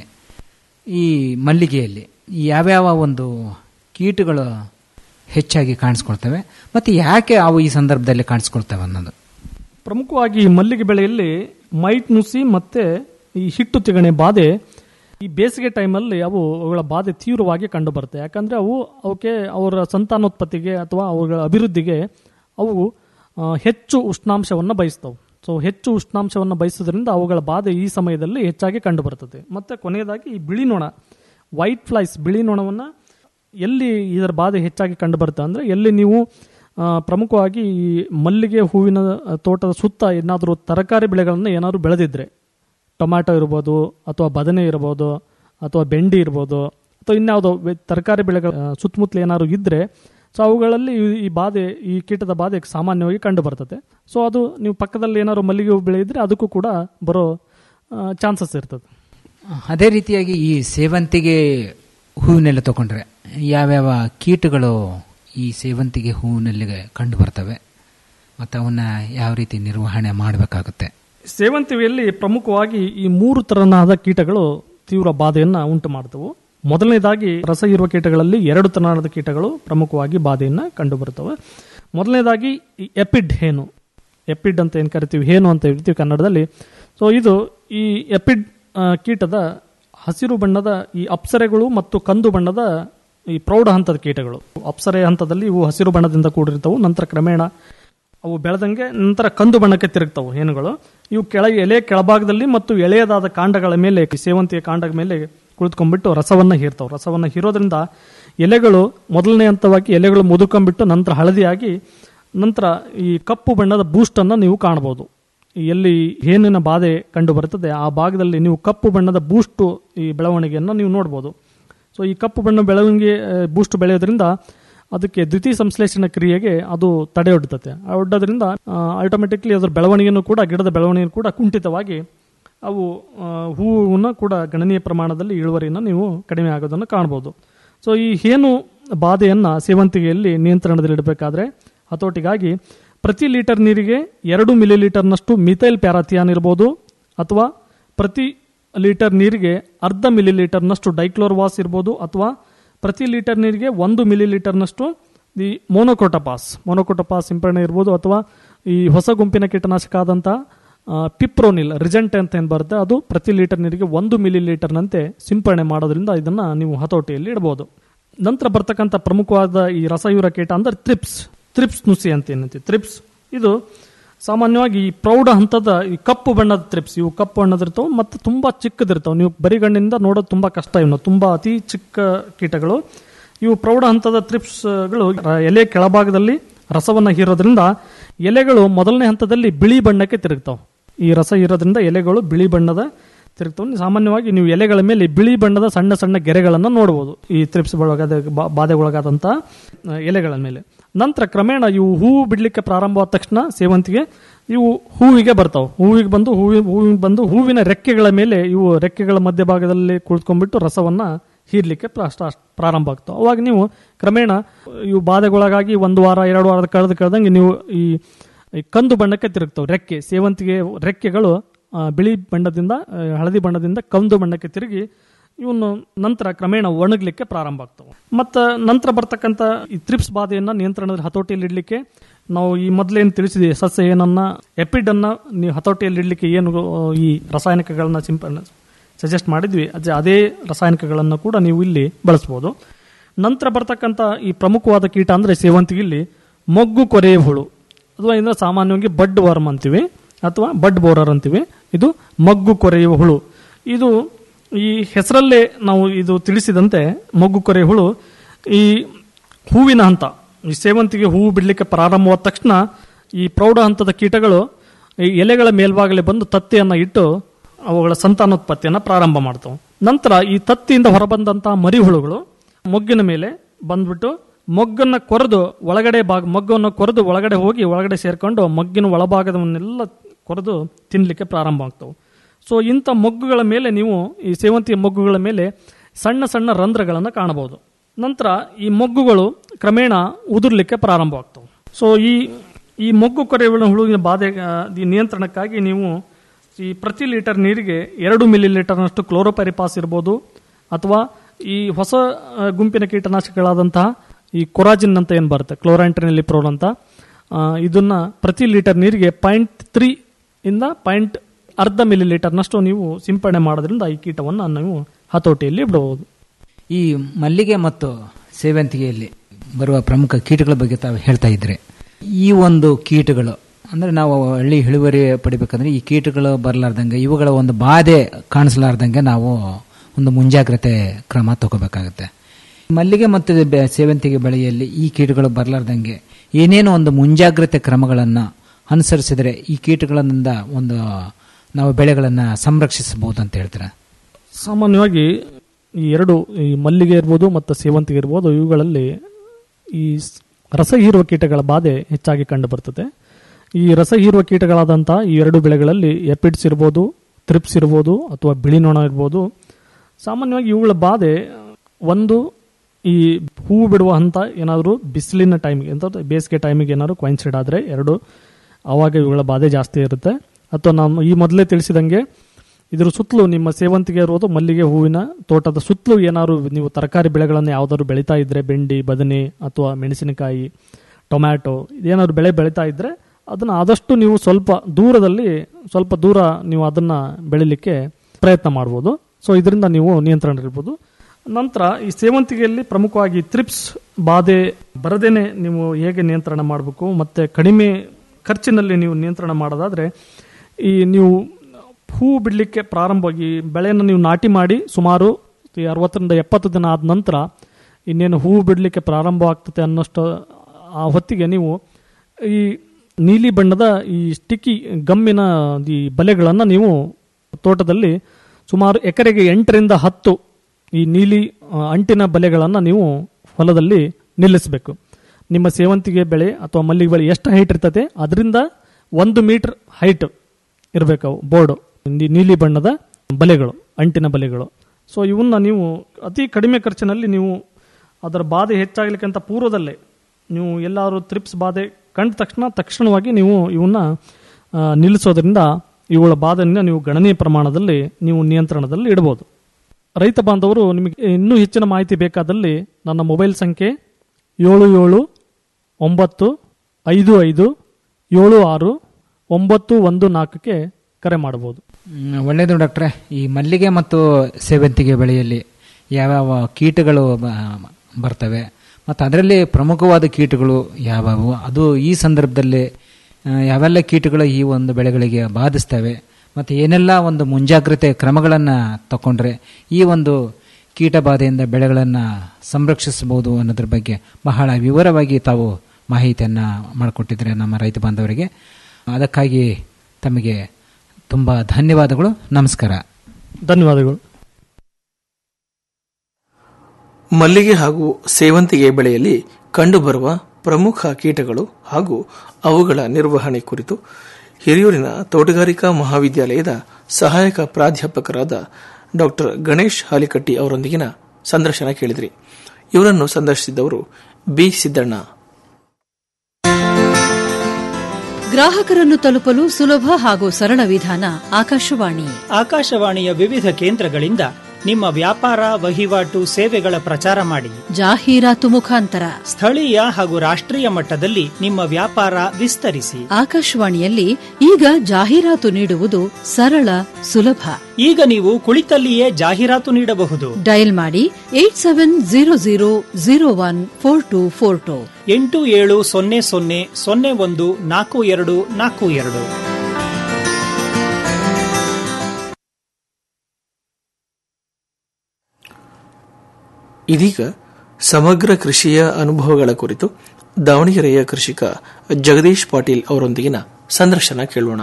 ಈ ಮಲ್ಲಿಗೆಯಲ್ಲಿ ಯಾವ್ಯಾವ ಒಂದು ಕೀಟಗಳು ಹೆಚ್ಚಾಗಿ ಕಾಣಿಸ್ಕೊಳ್ತವೆ ಮತ್ತು ಯಾಕೆ ಅವು ಈ ಸಂದರ್ಭದಲ್ಲಿ ಕಾಣಿಸ್ಕೊಳ್ತವೆ ಅನ್ನೋದು ಪ್ರಮುಖವಾಗಿ ಈ ಮಲ್ಲಿಗೆ ಬೆಳೆಯಲ್ಲಿ ಮೈಟ್ ನುಸಿ ಮತ್ತೆ ಈ ಹಿಟ್ಟು ತಿಗಣೆ ಬಾಧೆ ಈ ಬೇಸಿಗೆ ಟೈಮಲ್ಲಿ ಅವು ಅವುಗಳ ಬಾಧೆ ತೀವ್ರವಾಗಿ ಕಂಡು ಬರುತ್ತೆ ಯಾಕಂದ್ರೆ ಅವು ಅವಕ್ಕೆ ಅವರ ಸಂತಾನೋತ್ಪತ್ತಿಗೆ ಅಥವಾ ಅವುಗಳ ಅಭಿವೃದ್ಧಿಗೆ ಅವು ಆ, ಹೆಚ್ಚು ಉಷ್ಣಾಂಶವನ್ನು ಬಯಸ್ತವೆ ಸೊ ಹೆಚ್ಚು ಉಷ್ಣಾಂಶವನ್ನು ಬಯಸೋದ್ರಿಂದ ಅವುಗಳ ಬಾಧೆ ಈ ಸಮಯದಲ್ಲಿ ಹೆಚ್ಚಾಗಿ ಕಂಡು ಬರ್ತದೆ ಮತ್ತೆ ಕೊನೆಯದಾಗಿ ಈ ಬಿಳಿ ನೊಣ ವೈಟ್ ಫ್ಲೈಸ್ ಬಿಳಿ ನೊಣವನ್ನು ಎಲ್ಲಿ ಇದರ ಬಾಧೆ ಹೆಚ್ಚಾಗಿ ಕಂಡು ಬರುತ್ತೆ ಅಂದರೆ ಎಲ್ಲಿ ನೀವು ಆ, ಪ್ರಮುಖವಾಗಿ ಈ ಮಲ್ಲಿಗೆ ಹೂವಿನ ತೋಟದ ಸುತ್ತ ಏನಾದರೂ ತರಕಾರಿ ಬೆಳೆಗಳನ್ನು ಏನಾದರೂ ಬೆಳೆದಿದ್ರೆ ಟೊಮ್ಯಾಟೊ ಇರ್ಬೋದು ಅಥವಾ ಬದನೆ ಇರ್ಬೋದು ಅಥವಾ ಬೆಂಡಿ ಇರ್ಬೋದು ಅಥವಾ ಇನ್ಯಾವುದೋ ವೆ- ತರಕಾರಿ ಬೆಳೆಗಳ ಆ, ಸುತ್ತಮುತ್ತಲು ಏನಾದ್ರು ಇದ್ರೆ ಸೊ ಅವುಗಳಲ್ಲಿ ಈ- ಈ ಬಾಧೆ ಈ ಕೀಟದ ಬಾಧೆ ಸಾಮಾನ್ಯವಾಗಿ ಕಂಡು ಬರ್ತದೆ ಸೊ ಅದು ನೀವು ಪಕ್ಕದಲ್ಲಿ ಏನಾದ್ರು ಮಲ್ಲಿಗೆ ಹೂ ಬೆಳೆ ಇದ್ರೆ ಅದಕ್ಕೂ ಕೂಡ ಬರೋ ಚಾನ್ಸಸ್ ಇರ್ತದೆ ಅದೇ ರೀತಿಯಾಗಿ ಈ ಸೇವಂತಿಗೆ ಹೂವಿನೆಲ್ಲ ತಗೊಂಡ್ರೆ ಯಾವ್ಯಾವ ಕೀಟಗಳು ಈ ಸೇವಂತಿಗೆ ಹೂವಿನಲ್ಲಿ ಕಂಡು ಬರ್ತವೆ ಮತ್ತು ಅವನ್ನ ಯಾವ ರೀತಿ ನಿರ್ವಹಣೆ ಮಾಡಬೇಕಾಗುತ್ತೆ ಸೇವಂತಿಗೆಯಲ್ಲಿ ಪ್ರಮುಖವಾಗಿ ಈ ಮೂರು ತರನಾದ ಕೀಟಗಳು ತೀವ್ರ ಬಾಧೆಯನ್ನ ಉಂಟು ಮಾಡ್ತವು ಮೊದಲನೇದಾಗಿ ರಸ ಇರುವ ಕೀಟಗಳಲ್ಲಿ ಎರಡು ತರನಾದ ಕೀಟಗಳು ಪ್ರಮುಖವಾಗಿ ಬಾಧೆಯನ್ನ ಕಂಡು ಬರ್ತವೆ ಮೊದಲನೇದಾಗಿ ಈ ಎಪಿಡ್ ಹೇನು ಎಪಿಡ್ ಅಂತ ಏನು ಕರಿತೀವಿ ಹೇನು ಅಂತ ಹೇಳ್ತೀವಿ ಕನ್ನಡದಲ್ಲಿ ಸೊ ಇದು ಈ ಎಪಿಡ್ ಆ, ಕೀಟದ ಹಸಿರು ಬಣ್ಣದ ಈ ಅಪ್ಸರೆಗಳು ಮತ್ತು ಕಂದು ಬಣ್ಣದ ಈ ಪ್ರೌಢ ಹಂತದ ಕೀಟಗಳು ಅಪ್ಸರೆ ಹಂತದಲ್ಲಿ ಇವು ಹಸಿರು ಬಣ್ಣದಿಂದ ಕೂಡಿರ್ತವು ನಂತರ ಕ್ರಮೇಣ ಅವು ಬೆಳೆದಂಗೆ ನಂತರ ಕಂದು ಬಣ್ಣಕ್ಕೆ ತಿರುಗ್ತವು ಹೇನುಗಳು ಇವು ಕೆಳಗೆ ಎಲೆ ಕೆಳಭಾಗದಲ್ಲಿ ಮತ್ತು ಎಳೆಯದಾದ ಕಾಂಡಗಳ ಮೇಲೆ ಈ ಸೇವಂತಿಯ ಕಾಂಡದ ಮೇಲೆ ಕುಳಿತುಕೊಂಡ್ಬಿಟ್ಟು ರಸವನ್ನ ಹೀರ್ತಾವೆ ರಸವನ್ನ ಹೀರೋದ್ರಿಂದ ಎಲೆಗಳು ಮೊದಲನೇ ಹಂತವಾಗಿ ಎಲೆಗಳು ಮುದುಕೊಂಡ್ಬಿಟ್ಟು ನಂತರ ಹಳದಿಯಾಗಿ ನಂತರ ಈ ಕಪ್ಪು ಬಣ್ಣದ ಬೂಸ್ಟ್ ಅನ್ನ ನೀವು ಕಾಣಬಹುದು ಎಲ್ಲಿ ಹೇನಿನ ಬಾಧೆ ಕಂಡು ಬರುತ್ತದೆ ಆ ಭಾಗದಲ್ಲಿ ನೀವು ಕಪ್ಪು ಬಣ್ಣದ ಬೂಸ್ಟ್ ಈ ಬೆಳವಣಿಗೆಯನ್ನು ನೀವು ನೋಡ್ಬೋದು ಸೊ ಈ ಕಪ್ಪು ಬಣ್ಣ ಬೆಳವಣಿಗೆ ಬೂಸ್ಟ್ ಬೆಳೆಯೋದ್ರಿಂದ ಅದಕ್ಕೆ ದ್ವಿತೀಯ ಸಂಶ್ಲೇಷಣ ಕ್ರಿಯೆಗೆ ಅದು ತಡೆ ಒಡ್ಡುತ್ತೆ ಆ ಒಡ್ಡೋದ್ರಿಂದ ಆಟೋಮೆಟಿಕ್ಲಿ ಅದರ ಬೆಳವಣಿಗೆನೂ ಕೂಡ ಗಿಡದ ಬೆಳವಣಿಗೆ ಕೂಡ ಕುಂಠಿತವಾಗಿ ಅವು ಆ, ಹೂವನ್ನು ಕೂಡ ಗಣನೀಯ ಪ್ರಮಾಣದಲ್ಲಿ ಇಳುವರಿಯನ್ನು ನೀವು ಕಡಿಮೆ ಆಗೋದನ್ನು ಕಾಣ್ಬೋದು ಸೊ ಈ ಹೇನು ಬಾಧೆಯನ್ನು ಸೇವಂತಿಗೆಯಲ್ಲಿ ನಿಯಂತ್ರಣದಲ್ಲಿಡಬೇಕಾದ್ರೆ ಹತೋಟಿಗಾಗಿ ಪ್ರತಿ ಲೀಟರ್ ನೀರಿಗೆ ಎರಡು ಮಿಲಿ ಲೀಟರ್ನಷ್ಟು ಮಿಥೈಲ್ ಪ್ಯಾರಾಥಿಯಾನ್ ಇರ್ಬೋದು ಅಥವಾ ಪ್ರತಿ ಲೀಟರ್ ನೀರಿಗೆ ಅರ್ಧ ಮಿಲಿ ಲೀಟರ್ನಷ್ಟು ಡೈಕ್ಲೋರ್ವಾಸ್ ಇರ್ಬೋದು ಅಥವಾ ಪ್ರತಿ ಲೀಟರ್ ನೀರಿಗೆ ಒಂದು ಮಿಲಿ ಲೀಟರ್ನಷ್ಟು ಈ ಮೋನೋಕೋಟಪಾಸ್ ಮೋನೋಕೋಟಪಾಸ್ ಸಿಂಪಡಣೆ ಇರ್ಬೋದು ಅಥವಾ ಈ ಹೊಸ ಗುಂಪಿನ ಕೀಟನಾಶಕ ಆದಂಥ ಪಿಪ್ರೋನಿಲ್ ರಿಜೆಂಟ್ ಅಂತ ಏನು ಬರುತ್ತೆ ಅದು ಪ್ರತಿ ಲೀಟರ್ ನೀರಿಗೆ ಒಂದು ಮಿಲಿ ಲೀಟರ್ನಂತೆ ಸಿಂಪಡಣೆ ಮಾಡೋದ್ರಿಂದ ಇದನ್ನ ನೀವು ಹತೋಟಿಯಲ್ಲಿ ಇಡಬಹುದು ನಂತರ ಬರ್ತಕ್ಕಂಥ ಪ್ರಮುಖವಾದ ಈ ರಸಯುರ ಕೀಟ ಅಂದ್ರೆ ತ್ರಿಪ್ಸ್ ತ್ರಿಪ್ಸ್ ನುಸಿ ಅಂತ ಏನಂತೀವಿ ತ್ರಿಪ್ಸ್ ಇದು ಸಾಮಾನ್ಯವಾಗಿ ಈ ಪ್ರೌಢ ಹಂತದ ಈ ಕಪ್ಪು ಬಣ್ಣದ ತ್ರಿಪ್ಸ್ ಇವು ಕಪ್ಪು ಬಣ್ಣದ ಇರ್ತಾವೆ ಮತ್ತು ತುಂಬಾ ಚಿಕ್ಕದಿರ್ತಾವೆ ನೀವು ಬರಿಗಣ್ಣಿಂದ ನೋಡೋದು ತುಂಬಾ ಕಷ್ಟ ಇವನು ತುಂಬಾ ಅತಿ ಚಿಕ್ಕ ಕೀಟಗಳು ಇವು ಪ್ರೌಢ ಹಂತದ ತ್ರಿಪ್ಸ್ಗಳು ಎಲೆ ಕೆಳಭಾಗದಲ್ಲಿ ರಸವನ್ನು ಹೀರೋದ್ರಿಂದ ಎಲೆಗಳು ಮೊದಲನೇ ಹಂತದಲ್ಲಿ ಬಿಳಿ ಬಣ್ಣಕ್ಕೆ ತಿರುಗ್ತಾವೆ ಈ ರಸ ಇರೋದ್ರಿಂದ ಎಲೆಗಳು ಬಿಳಿ ಬಣ್ಣದ ತಿರುಗ್ತಾವೆ ಸಾಮಾನ್ಯವಾಗಿ ನೀವು ಎಲೆಗಳ ಮೇಲೆ ಬಿಳಿ ಬಣ್ಣದ ಸಣ್ಣ ಸಣ್ಣ ಗೆರೆಗಳನ್ನು ನೋಡಬಹುದು ಈ ತ್ರಿಪ್ಸ್ ಒಳಗಾದ ಬಾ- ಬಾಧೆಗೊಳಗಾದಂತಹ ಆ, ಎಲೆಗಳ ಮೇಲೆ ನಂತರ ಕ್ರಮೇಣ ಇವು ಹೂವು ಬಿಡ್ಲಿಕ್ಕೆ ಪ್ರಾರಂಭವಾದ ತಕ್ಷಣ ಸೇವಂತಿಗೆ ಇವು ಹೂವಿಗೆ ಬರ್ತಾವೆ ಹೂವಿಗೆ ಬಂದು ಹೂವಿ ಹೂವಿಗೆ ಬಂದು ಹೂವಿನ ರೆಕ್ಕೆಗಳ ಮೇಲೆ ಇವು ರೆಕ್ಕೆಗಳ ಮಧ್ಯಭಾಗದಲ್ಲಿ ಕುಳಿತುಕೊಂಡ್ಬಿಟ್ಟು ರಸವನ್ನ ಹೀರ್ಲಿಕ್ಕೆ ಪ್ರಾ- ಸ್ಟಾ- ಪ್ರಾರಂಭ ಆಗ್ತಾವೆ ಅವಾಗ ನೀವು ಕ್ರಮೇಣ ಇವು ಬಾಧೆಗೊಳಗಾಗಿ ಒಂದು ವಾರ ಎರಡು ವಾರದ ಕಳೆದು ಕಳೆದಂಗೆ ನೀವು ಈ ಈ ಕಂದು ಬಣ್ಣಕ್ಕೆ ತಿರುಗ್ತಾವೆ ರೆಕ್ಕೆ ಸೇವಂತಿಗೆ ರೆಕ್ಕೆಗಳು ಆ, ಬಿಳಿ ಬಣ್ಣದಿಂದ ಆ, ಹಳದಿ ಬಣ್ಣದಿಂದ ಕಂದು ಬಣ್ಣಕ್ಕೆ ತಿರುಗಿ ಇವನು ನಂತರ ಕ್ರಮೇಣ ಒಣಗಲಿಕ್ಕೆ ಪ್ರಾರಂಭ ಆಗ್ತವೆ ಮತ್ತು ನಂತರ ಬರ್ತಕ್ಕಂಥ ಈ ತ್ರಿಪ್ಸ್ ಬಾಧೆಯನ್ನ ನಿಯಂತ್ರಣದಲ್ಲಿ ಹತೋಟಿಯಲ್ಲಿ ಇಡಲಿಕ್ಕೆ ನಾವು ಈ ಮೊದಲೇನು ತಿಳಿಸಿದ್ವಿ ಸಸ್ಯ ಏನನ್ನ ಎಪಿಡ್ ಅನ್ನ ನೀವು ಹತೋಟಿಯಲ್ಲಿ ಇಡಲಿಕ್ಕೆ ಏನು ಆ, ಈ ರಾಸಾಯನಿಕಗಳನ್ನ ಸಿಂಪಡಣೆ ಸಜೆಸ್ಟ್ ಮಾಡಿದ್ವಿ ಅದೇ ಅದೇ ರಾಸಾಯನಿಕಗಳನ್ನು ಕೂಡ ನೀವು ಇಲ್ಲಿ ಬಳಸ್ಬೋದು ನಂತರ ಬರ್ತಕ್ಕಂಥ ಈ ಪ್ರಮುಖವಾದ ಕೀಟ ಅಂದ್ರೆ ಸೇವಂತಿಗೆ ಇಲ್ಲಿ ಮೊಗ್ಗು ಕೊರೆಯ ಹುಳು ಅಥವಾ ಇದನ್ನ ಸಾಮಾನ್ಯವಾಗಿ ಬಡ್ ವರ್ಮ್ ಅಂತೀವಿ ಅಥವಾ ಬಡ್ ಬೋರರ್ ಅಂತೀವಿ ಇದು ಮಗ್ಗು ಕೊರೆಯುವ ಹುಳು ಇದು ಈ ಹೆಸರಲ್ಲೇ ನಾವು ಇದು ತಿಳಿಸಿದಂತೆ ಮಗ್ಗು ಕೊರೆಯುವ ಹುಳು ಈ ಹೂವಿನ ಹಂತ ಈ ಸೇವಂತಿಗೆ ಹೂವು ಬಿಡಲಿಕ್ಕೆ ಪ್ರಾರಂಭವಾದ ತಕ್ಷಣ ಈ ಪ್ರೌಢ ಹಂತದ ಕೀಟಗಳು ಈ ಎಲೆಗಳ ಮೇಲ್ಭಾಗಲೇ ಬಂದು ತತ್ತೆಯನ್ನು ಇಟ್ಟು ಅವುಗಳ ಸಂತಾನೋತ್ಪತ್ತಿಯನ್ನು ಪ್ರಾರಂಭ ಮಾಡ್ತವೆ ನಂತರ ಈ ತತ್ತಿಯಿಂದ ಹೊರಬಂದಂತಹ ಮರಿಹುಳುಗಳು ಮೊಗ್ಗಿನ ಮೇಲೆ ಬಂದ್ಬಿಟ್ಟು ಮೊಗ್ಗನ್ನು ಕೊರೆದು ಒಳಗಡೆ ಭಾಗ ಮೊಗ್ಗನ್ನು ಕೊರೆದು ಒಳಗಡೆ ಹೋಗಿ ಒಳಗಡೆ ಸೇರ್ಕೊಂಡು ಮೊಗ್ಗಿನ ಒಳಭಾಗದವನ್ನೆಲ್ಲ ಕೊರೆದು ತಿನ್ನಲಿಕ್ಕೆ ಪ್ರಾರಂಭ ಆಗ್ತವೆ ಸೊ ಇಂಥ ಮೊಗ್ಗುಗಳ ಮೇಲೆ ನೀವು ಈ ಸೇವಂತಿಯ ಮೊಗ್ಗುಗಳ ಮೇಲೆ ಸಣ್ಣ ಸಣ್ಣ ರಂಧ್ರಗಳನ್ನು ಕಾಣಬಹುದು ನಂತರ ಈ ಮೊಗ್ಗುಗಳು ಕ್ರಮೇಣ ಉದುರ್ಲಿಕ್ಕೆ ಪ್ರಾರಂಭವಾಗ್ತವೆ ಸೊ ಈ ಈ ಮೊಗ್ಗು ಕೊರೆಯುವ ಹುಳುವಿನ ಬಾಧೆ ಆ, ಈ ನಿಯಂತ್ರಣಕ್ಕಾಗಿ ನೀವು ಈ ಪ್ರತಿ ಲೀಟರ್ ನೀರಿಗೆ ಎರಡು ಮಿಲಿ ಲೀಟರ್ನಷ್ಟು ಕ್ಲೋರೋಪೆರಿಪಾಸ್ ಇರ್ಬೋದು ಅಥವಾ ಈ ಹೊಸ ಆ, ಗುಂಪಿನ ಕೀಟನಾಶಕಗಳಾದಂತಹ ಈ ಕೊರಾಜಿನ್ ಅಂತ ಏನು ಬರುತ್ತೆ ಕ್ಲೋರಾಂಟ್ರಿನಿಲಿಪ್ರೋಲ್ ಅಂತ ಆ, ಇದನ್ನ ಪ್ರತಿ ಲೀಟರ್ ನೀರಿಗೆ ಪಾಯಿಂಟ್ ತ್ರೀ ಇಂದ ಪಾಯಿಂಟ್ ಅರ್ಧ ಮಿಲಿ ಲೀಟರ್ನಷ್ಟು ನೀವು ಸಿಂಪಡಣೆ ಮಾಡೋದ್ರಿಂದ ಈ ಕೀಟವನ್ನು ನೀವು ಹತೋಟಿಯಲ್ಲಿ ಬಿಡಬಹುದು ಈ ಮಲ್ಲಿಗೆ ಮತ್ತು ಸೇವಂತಿಗೆಯಲ್ಲಿ ಬರುವ ಪ್ರಮುಖ ಕೀಟಗಳ ಬಗ್ಗೆ ತಾವು ಹೇಳ್ತಾ ಇದ್ರೆ ಈ ಒಂದು ಕೀಟಗಳು ಅಂದ್ರೆ ನಾವು ಹಳ್ಳಿ ಇಳುವರಿ ಪಡಿಬೇಕಂದ್ರೆ ಈ ಕೀಟಗಳು ಬರಲಾರ್ದಂಗೆ ಇವುಗಳ ಒಂದು ಬಾಧೆ ಕಾಣಿಸಲಾರ್ದಂಗೆ ನಾವು ಒಂದು ಮುಂಜಾಗ್ರತೆ ಕ್ರಮ ತಗೋಬೇಕಾಗುತ್ತೆ ಮಲ್ಲಿಗೆ ಮತ್ತು ಬೆ- ಸೇವಂತಿಗೆ ಬೆಳೆಯಲ್ಲಿ ಈ ಕೀಟಗಳು ಬರಲಾರ್ದಂಗೆ ಏನೇನೋ ಒಂದು ಮುಂಜಾಗ್ರತೆ ಕ್ರಮಗಳನ್ನು ಅನುಸರಿಸಿದರೆ ಈ ಕೀಟಗಳಿಂದ ಒಂದು ನಾವು ಬೆಳೆಗಳನ್ನು ಸಂರಕ್ಷಿಸಬಹುದು ಅಂತ ಹೇಳ್ತೀರಾ ಸಾಮಾನ್ಯವಾಗಿ ಈ ಎರಡು ಈ ಮಲ್ಲಿಗೆ ಇರ್ಬೋದು ಮತ್ತು ಸೇವಂತಿಗೆ ಇರ್ಬೋದು ಇವುಗಳಲ್ಲಿ ಈ ಸ್- ರಸ ಹೀರುವ ಕೀಟಗಳ ಬಾಧೆ ಹೆಚ್ಚಾಗಿ ಕಂಡು ಬರ್ತದೆ ಈ ರಸ ಹೀರುವ ಕೀಟಗಳಾದಂಥ ಈ ಎರಡು ಬೆಳೆಗಳಲ್ಲಿ ಎಪಿಡ್ಸ್ ಇರ್ಬೋದು ಥ್ರಿಪ್ಸ್ ಇರ್ಬೋದು ಅಥವಾ ಬಿಳಿ ನೊಣ ಇರ್ಬೋದು ಸಾಮಾನ್ಯವಾಗಿ ಇವುಗಳ ಬಾಧೆ ಒಂದು ಈ ಹೂವು ಬಿಡುವ ಹಂತ ಏನಾದರೂ ಬಿಸಿಲಿನ ಟೈಮಿಗೆ ಅಂತ ಬೇಸಿಗೆ ಟೈಮಿಗೆ ಏನಾದರೂ ಕೊಯಿನ್ಸೈಡ್ ಆದರೆ ಎರಡು ಆವಾಗ ಇವುಗಳ ಬಾಧೆ ಜಾಸ್ತಿ ಇರುತ್ತೆ ಅಥವಾ ನಾವು ಈ ಮೊದಲೇ ತಿಳಿಸಿದಂಗೆ ಇದ್ರ ಸುತ್ತಲೂ ನಿಮ್ಮ ಸೇವಂತಿಗೆ ಇರುವುದು ಮಲ್ಲಿಗೆ ಹೂವಿನ ತೋಟದ ಸುತ್ತಲೂ ಏನಾದ್ರು ನೀವು ತರಕಾರಿ ಬೆಳೆಗಳನ್ನು ಯಾವ್ದಾದ್ರು ಬೆಳೀತಾ ಇದ್ರೆ ಬೆಂಡಿ ಬದನೆ ಅಥವಾ ಮೆಣಸಿನಕಾಯಿ ಟೊಮ್ಯಾಟೊ ಇದೇನಾದ್ರು ಬೆಳೆ ಬೆಳೀತಾ ಇದ್ರೆ ಅದನ್ನ ಆದಷ್ಟು ನೀವು ಸ್ವಲ್ಪ ದೂರದಲ್ಲಿ ಸ್ವಲ್ಪ ದೂರ ನೀವು ಅದನ್ನ ಬೆಳಿಲಿಕ್ಕೆ ಪ್ರಯತ್ನ ಮಾಡ್ಬೋದು ಸೊ ಇದರಿಂದ ನೀವು ನಿಯಂತ್ರಣ ಇರ್ಬೋದು ನಂತರ ಈ ಸೇವಂತಿಗೆಯಲ್ಲಿ ಪ್ರಮುಖವಾಗಿ ತ್ರಿಪ್ಸ್ ಬಾಧೆ ಬರದೇನೆ ನೀವು ಹೇಗೆ ನಿಯಂತ್ರಣ ಮಾಡಬೇಕು ಮತ್ತೆ ಕಡಿಮೆ ಖರ್ಚಿನಲ್ಲಿ ನೀವು ನಿಯಂತ್ರಣ ಮಾಡೋದಾದ್ರೆ ಈ ನೀವು ಹೂ ಬಿಡಲಿಕ್ಕೆ ಪ್ರಾರಂಭವಾಗಿ ಬೆಳೆಯನ್ನು ನೀವು ನಾಟಿ ಮಾಡಿ ಸುಮಾರು ಈ ಅರವತ್ತರಿಂದ ಎಪ್ಪತ್ತು ದಿನ ಆದ ನಂತರ ಇನ್ನೇನು ಹೂವು ಬಿಡಲಿಕ್ಕೆ ಪ್ರಾರಂಭ ಆಗ್ತದೆ ಅನ್ನೋಷ್ಟು ಆ ಹೊತ್ತಿಗೆ ನೀವು ಈ ನೀಲಿ ಬಣ್ಣದ ಈ ಸ್ಟಿಕ್ಕಿ ಗಮ್ಮಿನ ಈ ಬಲೆಗಳನ್ನು ನೀವು ತೋಟದಲ್ಲಿ ಸುಮಾರು ಎಕರೆಗೆ ಎಂಟರಿಂದ ಹತ್ತು ಈ ನೀಲಿ ಆ, ಅಂಟಿನ ಬಲೆಗಳನ್ನು ನೀವು ಹೊಲದಲ್ಲಿ ನಿಲ್ಲಿಸಬೇಕು ನಿಮ್ಮ ಸೇವಂತಿಗೆ ಬೆಳೆ ಅಥವಾ ಮಲ್ಲಿಗೆ ಬೆಳೆ ಎಷ್ಟು ಹೈಟ್ ಇರ್ತದೆ ಅದರಿಂದ ಒಂದು ಮೀಟರ್ ಹೈಟ್ ಇರಬೇಕು ಬೋರ್ಡು ಈ ನೀಲಿ ಬಣ್ಣದ ಬಲೆಗಳು ಅಂಟಿನ ಬಲೆಗಳು ಸೊ ಇವನ್ನ ನೀವು ಅತಿ ಕಡಿಮೆ ಖರ್ಚಿನಲ್ಲಿ ನೀವು ಅದರ ಬಾಧೆ ಹೆಚ್ಚಾಗಲಿಕ್ಕಂತ ಪೂರ್ವದಲ್ಲೇ ನೀವು ಎಲ್ಲಾರು ತ್ರಿಪ್ಸ್ ಬಾಧೆ ಕಂಡ ತಕ್ಷಣ ತಕ್ಷಣವಾಗಿ ನೀವು ಇವನ್ನ ಆ, ನಿಲ್ಲಿಸೋದ್ರಿಂದ ಇವುಗಳ ಬಾಧೆಯನ್ನು ನೀವು ಗಣನೀಯ ಪ್ರಮಾಣದಲ್ಲಿ ನೀವು ನಿಯಂತ್ರಣದಲ್ಲಿ ಇಡಬಹುದು ರೈತ ಬಾಂಧವರು ನಿಮಗೆ ಇನ್ನೂ ಹೆಚ್ಚಿನ ಮಾಹಿತಿ ಬೇಕಾದಲ್ಲಿ ನನ್ನ ಮೊಬೈಲ್ ಸಂಖ್ಯೆ ಏಳು ಏಳು ಒಂಬತ್ತು ಐದು ಐದು ಏಳು ಆರು ಒಂಬತ್ತು ಒಂದು ನಾಲ್ಕಕ್ಕೆ ಕರೆ ಮಾಡಬಹುದು ಹ್ಮ್, ಒಳ್ಳೆಯದು ಡಾಕ್ಟ್ರೆ ಈ ಮಲ್ಲಿಗೆ ಮತ್ತು ಸೇವಂತಿಗೆ ಬೆಳೆಯಲ್ಲಿ ಯಾವ್ಯಾವ ಕೀಟಗಳು ಬ- ಬರ್ತವೆ ಮತ್ತು ಅದರಲ್ಲಿ ಪ್ರಮುಖವಾದ ಕೀಟಗಳು ಯಾವ್ಯಾವು ಅದು ಈ ಸಂದರ್ಭದಲ್ಲಿ ಆ, ಯಾವೆಲ್ಲ ಕೀಟಗಳು ಈ ಒಂದು ಬೆಳೆಗಳಿಗೆ ಬಾಧಿಸ್ತವೆ ಮತ್ತು ಏನೆಲ್ಲ ಒಂದು ಮುಂಜಾಗ್ರತೆ ಕ್ರಮಗಳನ್ನು ತಗೊಂಡ್ರೆ ಈ ಒಂದು ಕೀಟ ಬಾಧೆಯಿಂದ ಬೆಳೆಗಳನ್ನು ಸಂರಕ್ಷಿಸಬಹುದು ಅನ್ನೋದ್ರ ಬಗ್ಗೆ ಬಹಳ ವಿವರವಾಗಿ ತಾವು ಮಾಹಿತಿಯನ್ನು ಮಾಡಿಕೊಟ್ಟಿದ್ರೆ ನಮ್ಮ ರೈತ ಬಾಂಧವರಿಗೆ ಅದಕ್ಕಾಗಿ ತಮಗೆ ತುಂಬ ಧನ್ಯವಾದಗಳು ನಮಸ್ಕಾರ ಧನ್ಯವಾದಗಳು ಮಲ್ಲಿಗೆ ಹಾಗೂ ಸೇವಂತಿಗೆ ಬೆಳೆಯಲ್ಲಿ ಕಂಡುಬರುವ ಪ್ರಮುಖ ಕೀಟಗಳು ಹಾಗೂ ಅವುಗಳ ನಿರ್ವಹಣೆ ಕುರಿತು ಹಿರಿಯೂರಿನ ತೋಟಗಾರಿಕಾ ಮಹಾವಿದ್ಯಾಲಯದ ಸಹಾಯಕ ಪ್ರಾಧ್ಯಾಪಕರಾದ ಡಾಕ್ಟರ್ ಗಣೇಶ್ ಹಾಲಿಕಟ್ಟಿ ಅವರೊಂದಿಗಿನ ಸಂದರ್ಶನ ಕೇಳಿದ್ರಿ ಇವರನ್ನು ಸಂದರ್ಶಿಸಿದವರು ಬಿ ಸಿದ್ದಣ್ಣ ಗ್ರಾಹಕರನ್ನು ತಲುಪಲು ಸುಲಭ ಹಾಗೂ ಸರಳ ವಿಧಾನ ಆಕಾಶವಾಣಿ ಆಕಾಶವಾಣಿಯ ವಿವಿಧ ಕೇಂದ್ರಗಳಿಂದ ನಿಮ್ಮ ವ್ಯಾಪಾರ ವಹಿವಾಟು ಸೇವೆಗಳ ಪ್ರಚಾರ ಮಾಡಿ ಜಾಹೀರಾತು ಮುಖಾಂತರ ಸ್ಥಳೀಯ ಹಾಗೂ ರಾಷ್ಟ್ರೀಯ ಮಟ್ಟದಲ್ಲಿ ನಿಮ್ಮ ವ್ಯಾಪಾರ ವಿಸ್ತರಿಸಿ ಆಕಾಶವಾಣಿಯಲ್ಲಿ ಈಗ ಜಾಹೀರಾತು ನೀಡುವುದು ಸರಳ ಸುಲಭ ಈಗ ನೀವು ಕುಳಿತಲ್ಲಿಯೇ ಜಾಹೀರಾತು ನೀಡಬಹುದು ಡಯಲ್ ಮಾಡಿ eight seven zero zero zero one four two four two ಎಂಟು ಏಳು ಸೊನ್ನೆ ಸೊನ್ನೆ ಸೊನ್ನೆ ಒಂದು ನಾಲ್ಕು ಎರಡು ನಾಲ್ಕು ಎರಡು ಇದೀಗ ಸಮಗ್ರ ಕೃಷಿಯ ಅನುಭವಗಳ ಕುರಿತು ದಾವಣಗೆರೆಯ ಕೃಷಿಕ ಜಗದೀಶ್ ಪಾಟೀಲ್ ಅವರೊಂದಿಗಿನ ಸಂದರ್ಶನ ಕೇಳೋಣ